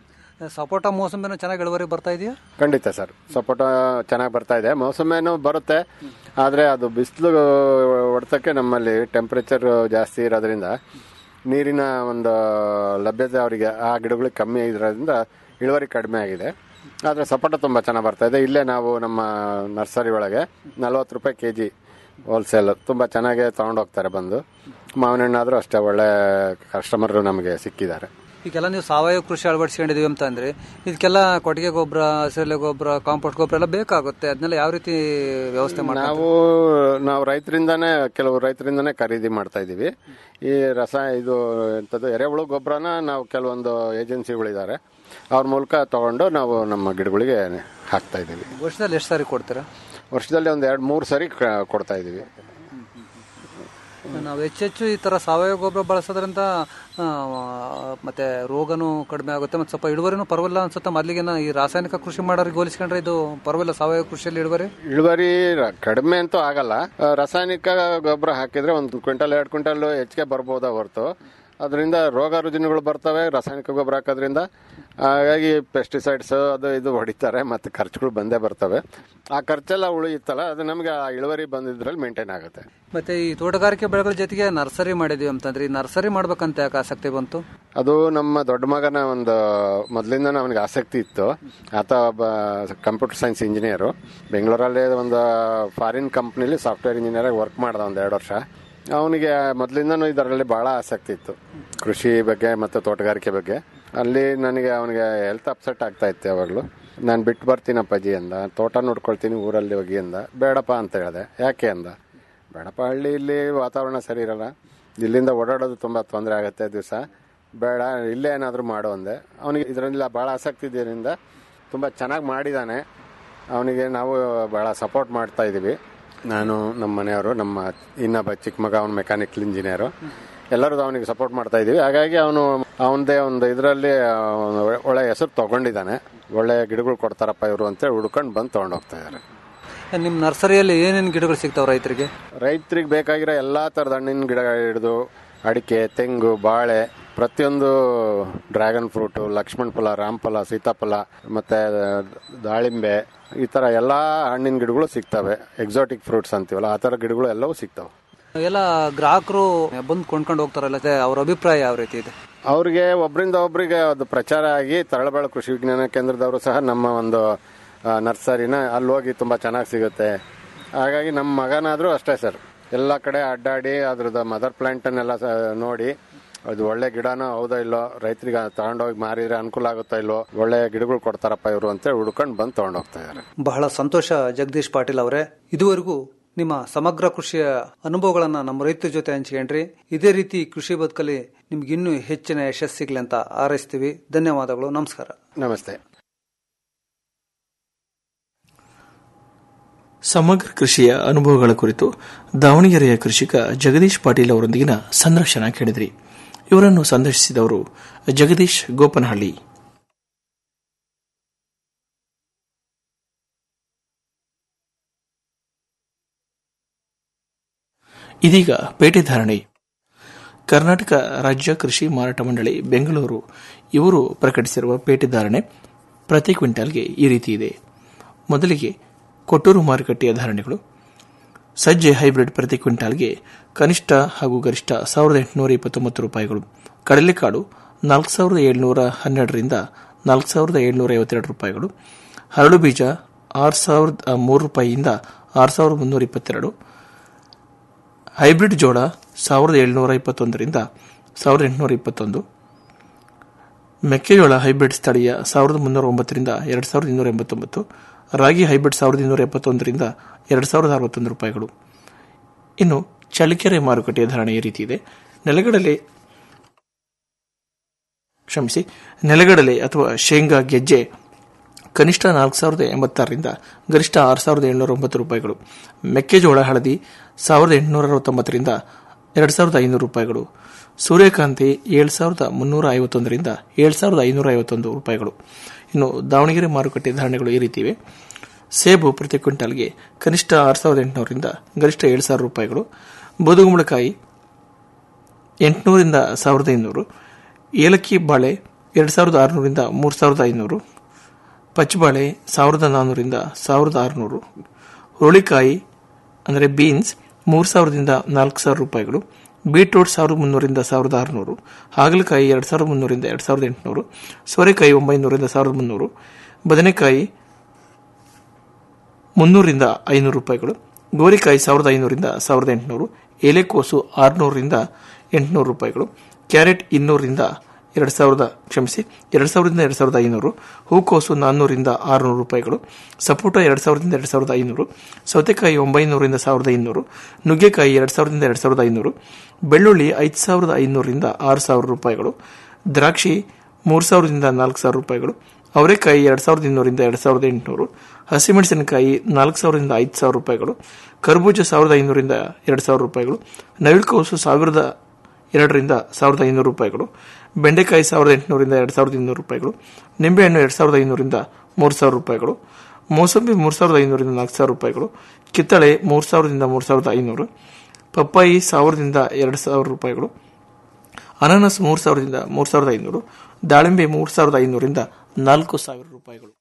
ಸಪೋಟ ಮೋಸಂಬಿನೂ ಚೆನ್ನಾಗಿ ಇಳುವರಿ ಬರ್ತಾ ಇದೆಯಾ ಖಂಡಿತ ಸರ್ ಸಪೋಟ ಚೆನ್ನಾಗಿ ಬರ್ತಾ ಇದೆ ಮೌಸಮೇನು ಬರುತ್ತೆ ಆದರೆ ಅದು ಬಿಸಿಲು ಹೊಡೆತಕ್ಕೆ ನಮ್ಮಲ್ಲಿ ಟೆಂಪ್ರೇಚರ್ ಜಾಸ್ತಿ ಇರೋದ್ರಿಂದ ನೀರಿನ ಒಂದು ಲಭ್ಯತೆ ಅವರಿಗೆ ಆ ಗಿಡಗಳಿಗೆ ಕಮ್ಮಿ ಇರೋದ್ರಿಂದ ಇಳುವರಿ ಕಡಿಮೆ ಆಗಿದೆ ಆದರೆ ಸಪೋಟ ತುಂಬ ಚೆನ್ನಾಗಿ ಬರ್ತಾ ಇದೆ ಇಲ್ಲೇ ನಾವು ನಮ್ಮ ನರ್ಸರಿ ಒಳಗೆ ನಲ್ವತ್ತು ರೂಪಾಯಿ ಕೆ ಜಿ ಹೋಲ್ಸೇಲ್ ತುಂಬ ಚೆನ್ನಾಗಿ ತೊಗೊಂಡು ಹೋಗ್ತಾರೆ ಬಂದು ಮಾವಿನ ಹಣ್ಣಾದರೂ ಅಷ್ಟೇ ಒಳ್ಳೆ ಕಸ್ಟಮರ್ ನಮಗೆ ಸಿಕ್ಕಿದ್ದಾರೆ ಈಗೆಲ್ಲ ನೀವು ಸಾವಯವ ಕೃಷಿ ಅಳವಡಿಸ್ಕೊಂಡಿದೀವಿ ಅಂತ ಅಂದ್ರೆ ಇದಕ್ಕೆಲ್ಲ ಕೊಟ್ಟಿಗೆ ಗೊಬ್ಬರ ಹಸಿರೆಲೆ ಗೊಬ್ಬರ ಕಾಂಪೋಸ್ಟ್ ಗೊಬ್ಬರ ಎಲ್ಲ ಬೇಕಾಗುತ್ತೆ ಅದನ್ನೆಲ್ಲ ಯಾವ ರೀತಿ ವ್ಯವಸ್ಥೆ ಮಾಡಿ ನಾವು ನಾವು ರೈತರಿಂದಾನೇ ಕೆಲವು ರೈತರಿಂದಾನೇ ಖರೀದಿ ಮಾಡ್ತಾ ಇದೀವಿ ಈ ರಸ ಇದು ಎಂಥದ್ದು ಎರೆಹುಳು ಗೊಬ್ಬರನ ನಾವು ಕೆಲವೊಂದು ಏಜೆನ್ಸಿಗಳಿದ್ದಾರೆ ಅವ್ರ ಮೂಲಕ ತಗೊಂಡು ನಾವು ನಮ್ಮ ಗಿಡಗಳಿಗೆ ಹಾಕ್ತಾ ಇದೀವಿ ವರ್ಷದಲ್ಲಿ ಎಷ್ಟು ಸಾರಿ ಕೊಡ್ತೀರಾ ವರ್ಷದಲ್ಲಿ ಒಂದು ಎರಡು ಮೂರು ಸರಿ ಕ- ಕೊಡ್ತಾ ಇದೀವಿ ನಾವು ಹೆಚ್ಚೆಚ್ಚು ಈ ತರ ಸಾವಯವ ಗೊಬ್ಬರ ಬಳಸೋದ್ರಿಂದ ಆ, ಮತ್ತೆ ರೋಗನೂ ಕಡಿಮೆ ಆಗುತ್ತೆ ಮತ್ತೆ ಸ್ವಲ್ಪ ಇಳುವರಿನೂ ಪರವಾಗಿಲ್ಲ ಅನ್ಸುತ್ತೆ ಮೊದಲಿಗೆನ ಈ ರಾಸಾಯನಿಕ ಕೃಷಿ ಮಾಡೋರಿಗೆ ಹೋಲಿಸ್ಕೊಂಡ್ರೆ ಇದು ಪರವಾಗಿಲ್ಲ ಸಾವಯವ ಕೃಷಿಯಲ್ಲಿ ಇಳುವರಿ ಇಳುವರಿ ರ- ಕಡಿಮೆ ಅಂತೂ ಆಗಲ್ಲ ಆ, ರಾಸಾಯನಿಕ ಗೊಬ್ಬರ ಹಾಕಿದ್ರೆ ಒಂದು ಕ್ವಿಂಟಲ್ ಎರಡು ಕ್ವಿಂಟಲ್ ಹೆಚ್ಚಿಗೆ ಬರ್ಬೋದಾ ಹೊರತು ಅದರಿಂದ ರೋಗ ರುಜಿನಗಳು ಬರ್ತವೆ ರಾಸಾಯನಿಕ ಗೊಬ್ಬರ ಹಾಕೋದ್ರಿಂದ ಹಾಗಾಗಿ ಪೆಸ್ಟಿಸೈಡ್ಸ್ ಅದು ಇದು ಹೊಡಿತಾರೆ ಮತ್ತೆ ಖರ್ಚುಗಳು ಬಂದೇ ಬರ್ತವೆ ಆ ಖರ್ಚೆಲ್ಲ ಉಳಿಯುತ್ತಲ್ಲ ಅದು ನಮಗೆ ಆ ಇಳುವರಿ ಬಂದಿದ್ರಲ್ಲಿ ಮೇಂಟೈನ್ ಆಗುತ್ತೆ ಮತ್ತೆ ಈ ತೋಟಗಾರಿಕೆ ಬೆಳೆಗಳ ಜೊತೆಗೆ ನರ್ಸರಿ ಮಾಡಿದೀವಿ ಅಂತಂದ್ರೆ ಈ ನರ್ಸರಿ ಮಾಡ್ಬೇಕಂತ ಯಾಕೆ ಆಸಕ್ತಿ ಬಂತು ಅದು ನಮ್ಮ ದೊಡ್ಡ ಮಗನ ಒಂದು ಮೊದಲಿಂದ ಅವನಿಗೆ ಆಸಕ್ತಿ ಇತ್ತು ಆತ ಒಬ್ಬ ಕಂಪ್ಯೂಟರ್ ಸೈನ್ಸ್ ಇಂಜಿನಿಯರು ಬೆಂಗಳೂರಲ್ಲಿ ಒಂದು ಫಾರಿನ್ ಕಂಪ್ನಿಲಿ ಸಾಫ್ಟ್ವೇರ್ ಇಂಜಿನಿಯರ್ ವರ್ಕ್ ಮಾಡ್ದ ಒಂದು ಎರಡು ವರ್ಷ ಅವನಿಗೆ ಮೊದಲಿಂದನೂ ಇದರಲ್ಲಿ ಬಹಳ ಆಸಕ್ತಿ ಇತ್ತು ಕೃಷಿ ಬಗ್ಗೆ ಮತ್ತು ತೋಟಗಾರಿಕೆ ಬಗ್ಗೆ ಅಲ್ಲಿ ನನಗೆ ಅವನಿಗೆ ಹೆಲ್ತ್ ಅಪ್ಸೆಟ್ ಆಗ್ತಾ ಇತ್ತು ಯಾವಾಗಲೂ ನಾನು ಬಿಟ್ಟು ಬರ್ತೀನಿ ಅಪ್ಪಾಜಿ ಅಂದ ತೋಟ ನೋಡ್ಕೊಳ್ತೀನಿ ಊರಲ್ಲಿ ಹೋಗಿ ಅಂದ ಬೇಡಪ್ಪ ಅಂತ ಹೇಳಿದೆ ಯಾಕೆ ಅಂದ ಬೇಡಪ್ಪ ಹಳ್ಳಿಯಲ್ಲಿ ವಾತಾವರಣ ಸರಿ ಇರಲ್ಲ ಇಲ್ಲಿಂದ ಓಡಾಡೋದು ತುಂಬಾ ತೊಂದರೆ ಆಗುತ್ತೆ ದಿವಸ ಬೇಡ ಇಲ್ಲೇ ಏನಾದರೂ ಮಾಡು ಅಂದೆ ಅವನಿಗೆ ಇದರಿಂದ ಭಾಳ ಆಸಕ್ತಿ ಇದರಿಂದ ತುಂಬ ಚೆನ್ನಾಗಿ ಮಾಡಿದ್ದಾನೆ ಅವನಿಗೆ ನಾವು ಭಾಳ ಸಪೋರ್ಟ್ ಮಾಡ್ತಾ ಇದ್ದೀವಿ ನಾನು ನಮ್ಮ ಮನೆಯವರು ನಮ್ಮ ಇನ್ನೊಬ್ಬ ಚಿಕ್ಕ ಮಗ ಅವನು ಮೆಕ್ಯಾನಿಕಲ್ ಇಂಜಿನಿಯರು ಎಲ್ಲರೂ ಅವನಿಗೆ ಸಪೋರ್ಟ್ ಮಾಡ್ತಾ ಇದ್ದೀವಿ ಹಾಗಾಗಿ ಅವನು ಅವನದೇ ಒಂದು ಇದರಲ್ಲಿ ಒಳ್ಳೆ ಹೆಸರು ತಗೊಂಡಿದ್ದಾನೆ ಒಳ್ಳೆ ಗಿಡಗಳು ಕೊಡ್ತಾರಪ್ಪ ಇವರು ಅಂತೇಳಿ ಹುಡ್ಕೊಂಡು ಬಂದು ತೊಗೊಂಡು ಹೋಗ್ತಾ ಇದ್ದಾರೆ ನಿಮ್ಮ ನರ್ಸರಿಯಲ್ಲಿ ಏನೇನು ಗಿಡಗಳು ಸಿಗ್ತಾವೆ ರೈತರಿಗೆ ರೈತರಿಗೆ ಬೇಕಾಗಿರೋ ಎಲ್ಲ ಥರದ ಹಣ್ಣಿನ ಗಿಡ ಹಿಡಿದು ಅಡಿಕೆ ತೆಂಗು ಬಾಳೆ ಪ್ರತಿಯೊಂದು ಡ್ರ್ಯಾಗನ್ ಫ್ರೂಟು ಲಕ್ಷ್ಮಣ ಫಲ ರಾಮಫಲ ಸೀತಾಫಲ ಮತ್ತೆ ದಾಳಿಂಬೆ ಈ ಥರ ಎಲ್ಲ ಹಣ್ಣಿನ ಗಿಡಗಳು ಸಿಗ್ತವೆ ಎಕ್ಸಾಟಿಕ್ ಫ್ರೂಟ್ಸ್ ಅಂತೀವಲ್ಲ ಆ ಥರ ಗಿಡಗಳು ಎಲ್ಲವೂ ಸಿಗ್ತವೆ ಎಲ್ಲ ಗ್ರಾಹಕರು ಬಂದು ಕೊಂಡ್ಕೊಂಡು ಹೋಗ್ತಾರಲ್ಲ ಅದೇ ಅವ್ರ ಅಭಿಪ್ರಾಯ ಯಾವ ರೀತಿ ಇದೆ ಅವ್ರಿಗೆ ಒಬ್ಬರಿಂದ ಒಬ್ಬರಿಗೆ ಅದು ಪ್ರಚಾರ ಆಗಿ ತರಳಬಾಳ ಕೃಷಿ ವಿಜ್ಞಾನ ಕೇಂದ್ರದವರು ಸಹ ನಮ್ಮ ಒಂದು ಆ, ನರ್ಸರಿನ ಅಲ್ಲಿ ಹೋಗಿ ತುಂಬ ಚೆನ್ನಾಗಿ ಸಿಗುತ್ತೆ ಹಾಗಾಗಿ ನಮ್ಮ ಮಗನಾದರೂ ಅಷ್ಟೇ ಸರ್ ಎಲ್ಲ ಕಡೆ ಅಡ್ಡಾಡಿ ಅದ್ರದ್ದು ಮದರ್ ಪ್ಲಾಂಟನ್ನೆಲ್ಲ ಸ- ನೋಡಿ ಅದು ಒಳ್ಳೆ ಗಿಡನೋ ಹೌದೋ ಇಲ್ಲೋ ರೈತರಿಗೆ ತಗೊಂಡೋಗಿ ಮಾರಿದ್ರೆ ಅನುಕೂಲ ಆಗುತ್ತೋ ಇಲ್ಲೋ ಒಳ್ಳೆ ಗಿಡಗಳು ಕೊಡ್ತಾರಪ್ಪ ಇವರು ಅಂತೇಳಿ ಹುಡ್ಕೊಂಡು ಬಂದು ತಗೊಂಡು ಹೋಗ್ತಾ ಇದ್ದಾರೆ ಬಹಳ ಸಂತೋಷ ಜಗದೀಶ್ ಪಾಟೀಲ್ ಅವರೇ ಇದುವರೆಗೂ ನಿಮ್ಮ ಸಮಗ್ರ ಕೃಷಿಯ ಅನುಭವಗಳನ್ನ ನಮ್ಮ ರೈತರ ಜೊತೆ ಹಂಚ್ಕೊಂಡ್ರಿ ಇದೇ ರೀತಿ ಕೃಷಿ ಬದುಕಲ್ಲಿ ನಿಮ್ಗೆ ಇನ್ನೂ ಹೆಚ್ಚಿನ ಯಶಸ್ಸು ಸಿಗ್ಲಿ ಅಂತ ಹಾರೈಸ್ತೀವಿ ಧನ್ಯವಾದಗಳು ನಮಸ್ಕಾರ ನಮಸ್ತೆ ಸಮಗ್ರ ಕೃಷಿಯ ಅನುಭವಗಳ ಕುರಿತು ದಾವಣಗೆರೆಯ ಕೃಷಿಕ ಜಗದೀಶ್ ಪಾಟೀಲ್ ಅವರೊಂದಿಗಿನ ಸಂದರ್ಶನ ಕೇಳಿದ್ರಿ ಇವರನ್ನು ಸಂದರ್ಶಿಸಿದವರು ಜಗದೀಶ್ ಗೋಪನಹಳ್ಳಿ ಇದೀಗ ಪೇಟೆ ಧಾರಣೆ ಕರ್ನಾಟಕ ರಾಜ್ಯ ಕೃಷಿ ಮಾರಾಟ ಮಂಡಳಿ ಬೆಂಗಳೂರು ಇವರು ಪ್ರಕಟಿಸಿರುವ ಪೇಟೆ ಧಾರಣೆ ಪ್ರತಿ ಕ್ವಿಂಟಾಲ್ಗೆ ಈ ರೀತಿ ಇದೆ ಮೊದಲಿಗೆ ಕೊಟ್ಟೂರು ಮಾರುಕಟ್ಟೆಯ ಧಾರಣೆಗಳು ಸಜ್ಜೆ ಹೈಬ್ರಿಡ್ ಪ್ರತಿ ಕ್ವಿಂಟಾಲ್ಗೆ ಕನಿಷ್ಠ ಹಾಗೂ ಗರಿಷ್ಠ ಸಾವಿರದ ಎಂಟುನೂರ ಇಪ್ಪತ್ತೊಂಬತ್ತು ರೂಪಾಯಿಗಳು ಕಡಲೆಕಾಳು ನಾಲ್ಕು ಸಾವಿರದ ಏಳ್ನೂರ ಹನ್ನೆರಡರಿಂದ ನಾಲ್ಕು ಸಾವಿರದ ಏಳ್ನೂರ ಐವತ್ತೆರಡು ರೂಪಾಯಿಗಳು ಹರಳು ಬೀಜ ಆರು ಸಾವಿರದ ಮೂರು ರೂಪಾಯಿಯಿಂದ ಆರು ಸಾವಿರದ ಮುನ್ನೂರ ಇಪ್ಪತ್ತೆರಡು ಹೈಬ್ರಿಡ್ ಜೋಳ ಸಾವಿರದ ಏಳ್ನೂರ ಇಪ್ಪತ್ತೊಂದರಿಂದ ಸಾವಿರದ ಎಂಟುನೂರ ಇಪ್ಪತ್ತೊಂದು ಮೆಕ್ಕೆಜೋಳ ಹೈಬ್ರಿಡ್ ಸ್ಥಳೀಯ ಸಾವಿರದ ಮುನ್ನೂರ ಒಂಬತ್ತರಿಂದ ಎರಡು ಸಾವಿರದ ಇನ್ನೂರ ಎಂಬತ್ತೊಂಬತ್ತು ರಾಗಿ ಹೈಬ್ರಿಡ್ ಸಾವಿರದ ಇನ್ನೂರ ಎಪ್ಪತ್ತೊಂದರಿಂದ ಎರಡು ಸಾವಿರದ ಅರವತ್ತೊಂದು ರೂಪಾಯಿಗಳು ಇನ್ನು ಚಳ್ಳಕೆರೆ ಮಾರುಕಟ್ಟೆಯ ಧಾರಣೆ ಈ ರೀತಿ ಇದೆ ನೆಲಗಡಲೆ ಕ್ಷಮಿಸಿ ನೆಲಗಡಲೆ ಅಥವಾ ಶೇಂಗಾ ಗೆಜ್ಜೆ ಕನಿಷ್ಠ ನಾಲ್ಕು ಸಾವಿರದ ಎಂಬತ್ತಾರರಿಂದ ಗರಿಷ್ಠ ಆರು ಸಾವಿರದ ಏಳ್ನೂರ ಒಂಬತ್ತು ರೂಪಾಯಿಗಳು ಮೆಕ್ಕೆಜೋಳ ಹಳದಿ ಸಾವಿರದ ಎಂಟುನೂರ ಅರವತ್ತೊಂಬತ್ತರಿಂದ ಎರಡು ಸಾವಿರದ ಐನೂರು ರೂಪಾಯಿಗಳು ಸೂರ್ಯಕಾಂತಿ ಏಳು ಸಾವಿರದ ಮುನ್ನೂರ ಐವತ್ತೊಂದರಿಂದ ಏಳು ಸಾವಿರದ ಐನೂರ ಐವತ್ತೊಂದು ರೂಪಾಯಿಗಳು ಇನ್ನು ದಾವಣಗೆರೆ ಮಾರುಕಟ್ಟೆ ಧಾರಣೆಗಳು ಈ ರೀತಿ ಇವೆ ಸೇಬು ಪ್ರತಿ ಕ್ವಿಂಟಾಲ್ಗೆ ಕನಿಷ್ಠ ಆರು ಸಾವಿರದ ಎಂಟುನೂರರಿಂದ ಗರಿಷ್ಠ ಏಳು ಸಾವಿರ ರೂಪಾಯಿಗಳು ಬೂದುಗುಂಬಳಕಾಯಿ ಎಂಟುನೂರಿಂದ ಸಾವಿರದ ಐನೂರು ಏಲಕ್ಕಿ ಬಾಳೆ ಎರಡು ಸಾವಿರದ ಆರುನೂರಿಂದ ಮೂರು ಸಾವಿರದ ಐನೂರು ಪಚ್ಚಬಾಳೆ ಸಾವಿರದ ನಾನ್ನೂರಿಂದ ಸಾವಿರದ ಆರುನೂರು ಹುರುಳಿಕಾಯಿ ಅಂದರೆ ಬೀನ್ಸ್ ಮೂರು ಸಾವಿರದಿಂದ ನಾಲ್ಕು ಸಾವಿರ ರೂಪಾಯಿಗಳು ಬೀಟ್ರೂಟ್ ಸಾವಿರದ ಮುನ್ನೂರಿಂದ ಸಾವಿರದ ಆರುನೂರು ಹಾಗಲಕಾಯಿ ಎರಡು ಸಾವಿರದ ಮುನ್ನೂರಿಂದ ಎರಡು ಸಾವಿರದ ಎಂಟುನೂರು ಸೋರೆಕಾಯಿ ಒಂಬೈನೂರಿಂದ ಸಾವಿರದ ಮುನ್ನೂರು ಬದನೆಕಾಯಿ ಮುನ್ನೂರಿಂದ ಐನೂರು ರೂಪಾಯಿಗಳು ಗೋರಿಕಾಯಿ ಸಾವಿರದ ಐನೂರಿಂದ ಸಾವಿರದ ಎಂಟುನೂರು ಎಲೆಕೋಸು ಆರುನೂರರಿಂದ ಎಂಟುನೂರು ರೂಪಾಯಿಗಳು ಕ್ಯಾರೆಟ್ ಇನ್ನೂರರಿಂದ ಎರಡು ಸಾವಿರದ ಕ್ಷಮಿಸಿ ಎರಡು ಸಾವಿರದಿಂದ ಎರಡು ಸಾವಿರದ ಐನೂರು ಹೂಕೋಸು ನಾನ್ನೂರಿಂದ ಆರುನೂರು ರೂಪಾಯಿಗಳು ಸಪೋಟ ಎರಡು ಸಾವಿರದಿಂದ ಎರಡು ಸಾವಿರದ ಐನೂರು ಸೌತೆಕಾಯಿ ಒಂಬೈನೂರಿಂದ ಸಾವಿರದ ಐನೂರು ನುಗ್ಗೆಕಾಯಿ ಎರಡು ಸಾವಿರದಿಂದ ಎರಡು ಸಾವಿರದ ಐನೂರು ಬೆಳ್ಳುಳ್ಳಿ ಐದು ಸಾವಿರದ ಐನೂರರಿಂದ ಆರು ಸಾವಿರ ರೂಪಾಯಿಗಳು ದ್ರಾಕ್ಷಿ ಮೂರು ಸಾವಿರದಿಂದ ನಾಲ್ಕು ಸಾವಿರ ರೂಪಾಯಿಗಳು ಅವರೆಕಾಯಿ ಎರಡು ಸಾವಿರದ ಇನ್ನೂರಿಂದ ಎರಡು ಸಾವಿರದ ಎಂಟುನೂರು ಹಸಿಮೆಣಸಿನಕಾಯಿ ನಾಲ್ಕು ಸಾವಿರದಿಂದ ಐದು ಸಾವಿರ ರೂಪಾಯಿಗಳು ಕರ್ಬೂಜ ಸಾವಿರದ ಐನೂರಿಂದ ಎರಡು ಸಾವಿರ ರೂಪಾಯಿಗಳು ನವಿಲುಕೋಸು ಸಾವಿರದ ಎರಡರಿಂದ ಸಾವಿರದ ಐನೂರು ರೂಪಾಯಿಗಳು ಬೆಂಡೆಕಾಯಿ ಸಾವಿರದ ಎಂಟುನೂರಿಂದ ಎರಡು ಸಾವಿರದ ಇನ್ನೂರು ರೂಪಾಯಿಗಳು ನಿಂಬೆಹಣ್ಣು ಎರಡು ಸಾವಿರದ ಐನೂರಿಂದ ಮೂರು ಸಾವಿರ ರೂಪಾಯಿಗಳು ಮೋಸಂಬಿ ಮೂರು ಸಾವಿರದ ಐನೂರಿಂದ ನಾಲ್ಕು ಸಾವಿರ ರೂಪಾಯಿಗಳು ಕಿತ್ತಳೆ ಮೂರು ಸಾವಿರದಿಂದ ಮೂರು ಸಾವಿರದ ಐನೂರು ಪಪ್ಪಾಯಿ ಸಾವಿರದಿಂದ ಎರಡು ಸಾವಿರ ರೂಪಾಯಿಗಳು ಅನಾನಸ್ ಮೂರು ಸಾವಿರದಿಂದ ಮೂರು ಸಾವಿರದ ಐನೂರು ದಾಳಿಂಬೆ ಮೂರು ಸಾವಿರದ ಐನೂರಿಂದ ನಾಲ್ಕು ಸಾವಿರ ರೂಪಾಯಿಗಳು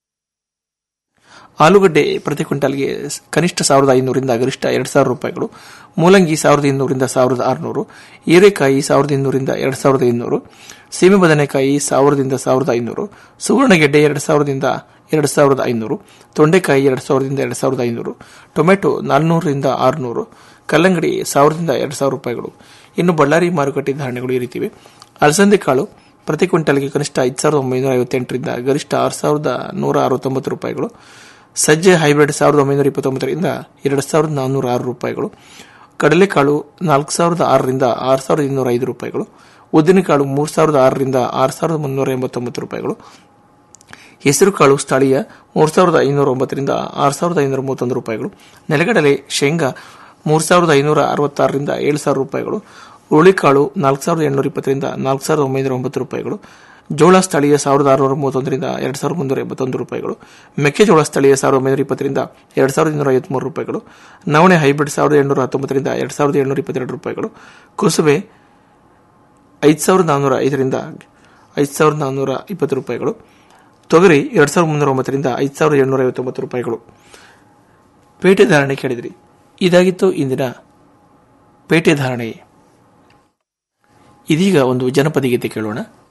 ಆಲೂಗಡ್ಡೆ ಪ್ರತಿ ಕ್ವಿಂಟಾಲ್ಗೆ ಕನಿಷ್ಠ ಸಾವಿರದ ಐನೂರಿಂದ ಗರಿಷ್ಠ ಎರಡು ಸಾವಿರ ರೂಪಾಯಿಗಳು ಮೂಲಂಗಿ ಸಾವಿರದ ಇನ್ನೂರಿಂದ ಸಾವಿರದ ಆರುನೂರು ಹೀರೆಕಾಯಿ ಸಾವಿರದ ಇನ್ನೂರಿಂದ ಎರಡು ಸಾವಿರದ ಇನ್ನೂರು ಸೀಮೆ ಬದನೆಕಾಯಿ ಸಾವಿರದಿಂದ ಸಾವಿರದ ಐನೂರು ಸುವರ್ಣಗೆಡ್ಡೆ ಎರಡು ಸಾವಿರದಿಂದ ಎರಡು ಸಾವಿರದ ಐನೂರು ತೊಂಡೆಕಾಯಿ ಎರಡು ಸಾವಿರದಿಂದ ಎರಡು ಸಾವಿರದ ಐನೂರು ಟೊಮೆಟೊ ನಾಲ್ನೂರರಿಂದ ಆರುನೂರು ಕಲ್ಲಂಗಡಿ ಸಾವಿರದಿಂದ ಎರಡು ಸಾವಿರ ರೂಪಾಯಿಗಳು ಇನ್ನು ಬಳ್ಳಾರಿ ಮಾರುಕಟ್ಟೆ ಧಾರಣೆಗಳು ಈ ರೀತಿವೆ ಅಲಸಂದೆ ಕಾಳು ಪ್ರತಿ ಕ್ವಿಂಟಲ್ಗೆ ಕನಿಷ್ಠ ಐದು ಸಾವಿರದ ಒಂಬೈನೂರ ಐವತ್ತೆಂಟರಿಂದ ಗರಿಷ್ಠ ಆರು ಸಾವಿರದ ನೂರ ಅರವತ್ತೊಂಬತ್ತು ರೂಪಾಯಿಗಳು ಸಜ್ಜೆ ಹೈಬ್ರಿಡ್ ಸಾವಿರದ ಒಂಬೈನೂರ ಇಪ್ಪತ್ತೊಂಬತ್ತರಿಂದ ಎರಡು ಸಾವಿರದ ನಾನ್ನೂರ ಆರು ರೂಪಾಯಿಗಳು ಕಡಲೆಕಾಳು ನಾಲ್ಕು ಸಾವಿರದ ಆರರಿಂದ ಆರು ಸಾವಿರದ ಇನ್ನೂರ ಐದು ರೂಪಾಯಿಗಳು ಉದ್ದಿನಕಾಳು ಮೂರು ಸಾವಿರದ ಆರರಿಂದ ಆರು ಸಾವಿರದ ಮುನ್ನೂರ ಎಂಬತ್ತೊಂಬತ್ತು ರೂಪಾಯಿಗಳು ಹೆಸರುಕಾಳು ಸ್ಥಳೀಯ ಮೂರು ಸಾವಿರದ ಐನೂರ ಒಂಬತ್ತರಿಂದ ಆರು ಸಾವಿರದ ಐನೂರ ಮೂವತ್ತೊಂದು ರೂಪಾಯಿಗಳು ನೆಲಗಡಲೆ ಶೇಂಗಾ ಮೂರು ಸಾವಿರದ ಐನೂರ ಅರವತ್ತಾರರಿಂದ ಏಳು ಸಾವಿರ ರೂಪಾಯಿಗಳು ಹುರುಳಿಕಾಳು ನಾಲ್ಕು ಸಾವಿರದ ಎಂಟುನೂರ ಇಪ್ಪತ್ತರಿಂದ ನಾಲ್ಕು ಸಾವಿರದ ಒಂಬೈನೂರ ಒಂಬತ್ತು ರೂಪಾಯಿಗಳು ಜೋಳ ಸ್ಥಳೀಯ ಸಾವಿರದ ಆರುನೂರ ಮೂವತ್ತೊಂದರಿಂದ ಎರಡು ಸಾವಿರದ ಮುನ್ನೂರ ಎಂಬತ್ತೊಂದು ರೂಪಾಯಿಗಳು ಮೆಕ್ಕೆಜೋಳ ಸ್ಥಳೀಯ ಸಾವಿರದ ಒಂಬೈನೂರ ಇಪ್ಪತ್ತರಿಂದ ಎರಡು ಸಾವಿರದ ಇನ್ನೂರ ಐವತ್ಮೂರು ರೂಪಾಯಿಗಳು ನವಣೆ ಹೈಬ್ರಿಡ್ ಸಾವಿರದ ಎಂಟುನೂರ ಹತ್ತೊಂಬತ್ತರಿಂದ ಎರಡು ಸಾವಿರದ ಏಳ್ನೂರ ಇಪ್ಪತ್ತೆರಡು ರೂಪಾಯಿಗಳು ಕುಸುಬೆ ಐದು ಸಾವಿರದ ನಾನ್ನೂರ ಐದರಿಂದ ಐದು ಸಾವಿರದ ನಾನ್ನೂರ ಇಪ್ಪತ್ತು ರೂಪಾಯಿಗಳು ತೊಗರಿ ಎರಡು ಸಾವಿರದ ಮುನ್ನೂರ ಒಂಬತ್ತರಿಂದ ಐದು ಸಾವಿರದ ಏಳ್ನೂರ ಐವತ್ತೊಂಬತ್ತು ರೂಪಾಯಿಗಳು ಪೇಟೆ ಧಾರಣೆ ಕೇಳಿದಿರಿ ಇದಾಗಿತ್ತು ಇಂದಿನ ಪೇಟೆ ಧಾರಣೆ ಇದೀಗ ಒಂದು ಜನಪದ ಗೀತೆ ಕೇಳೋಣ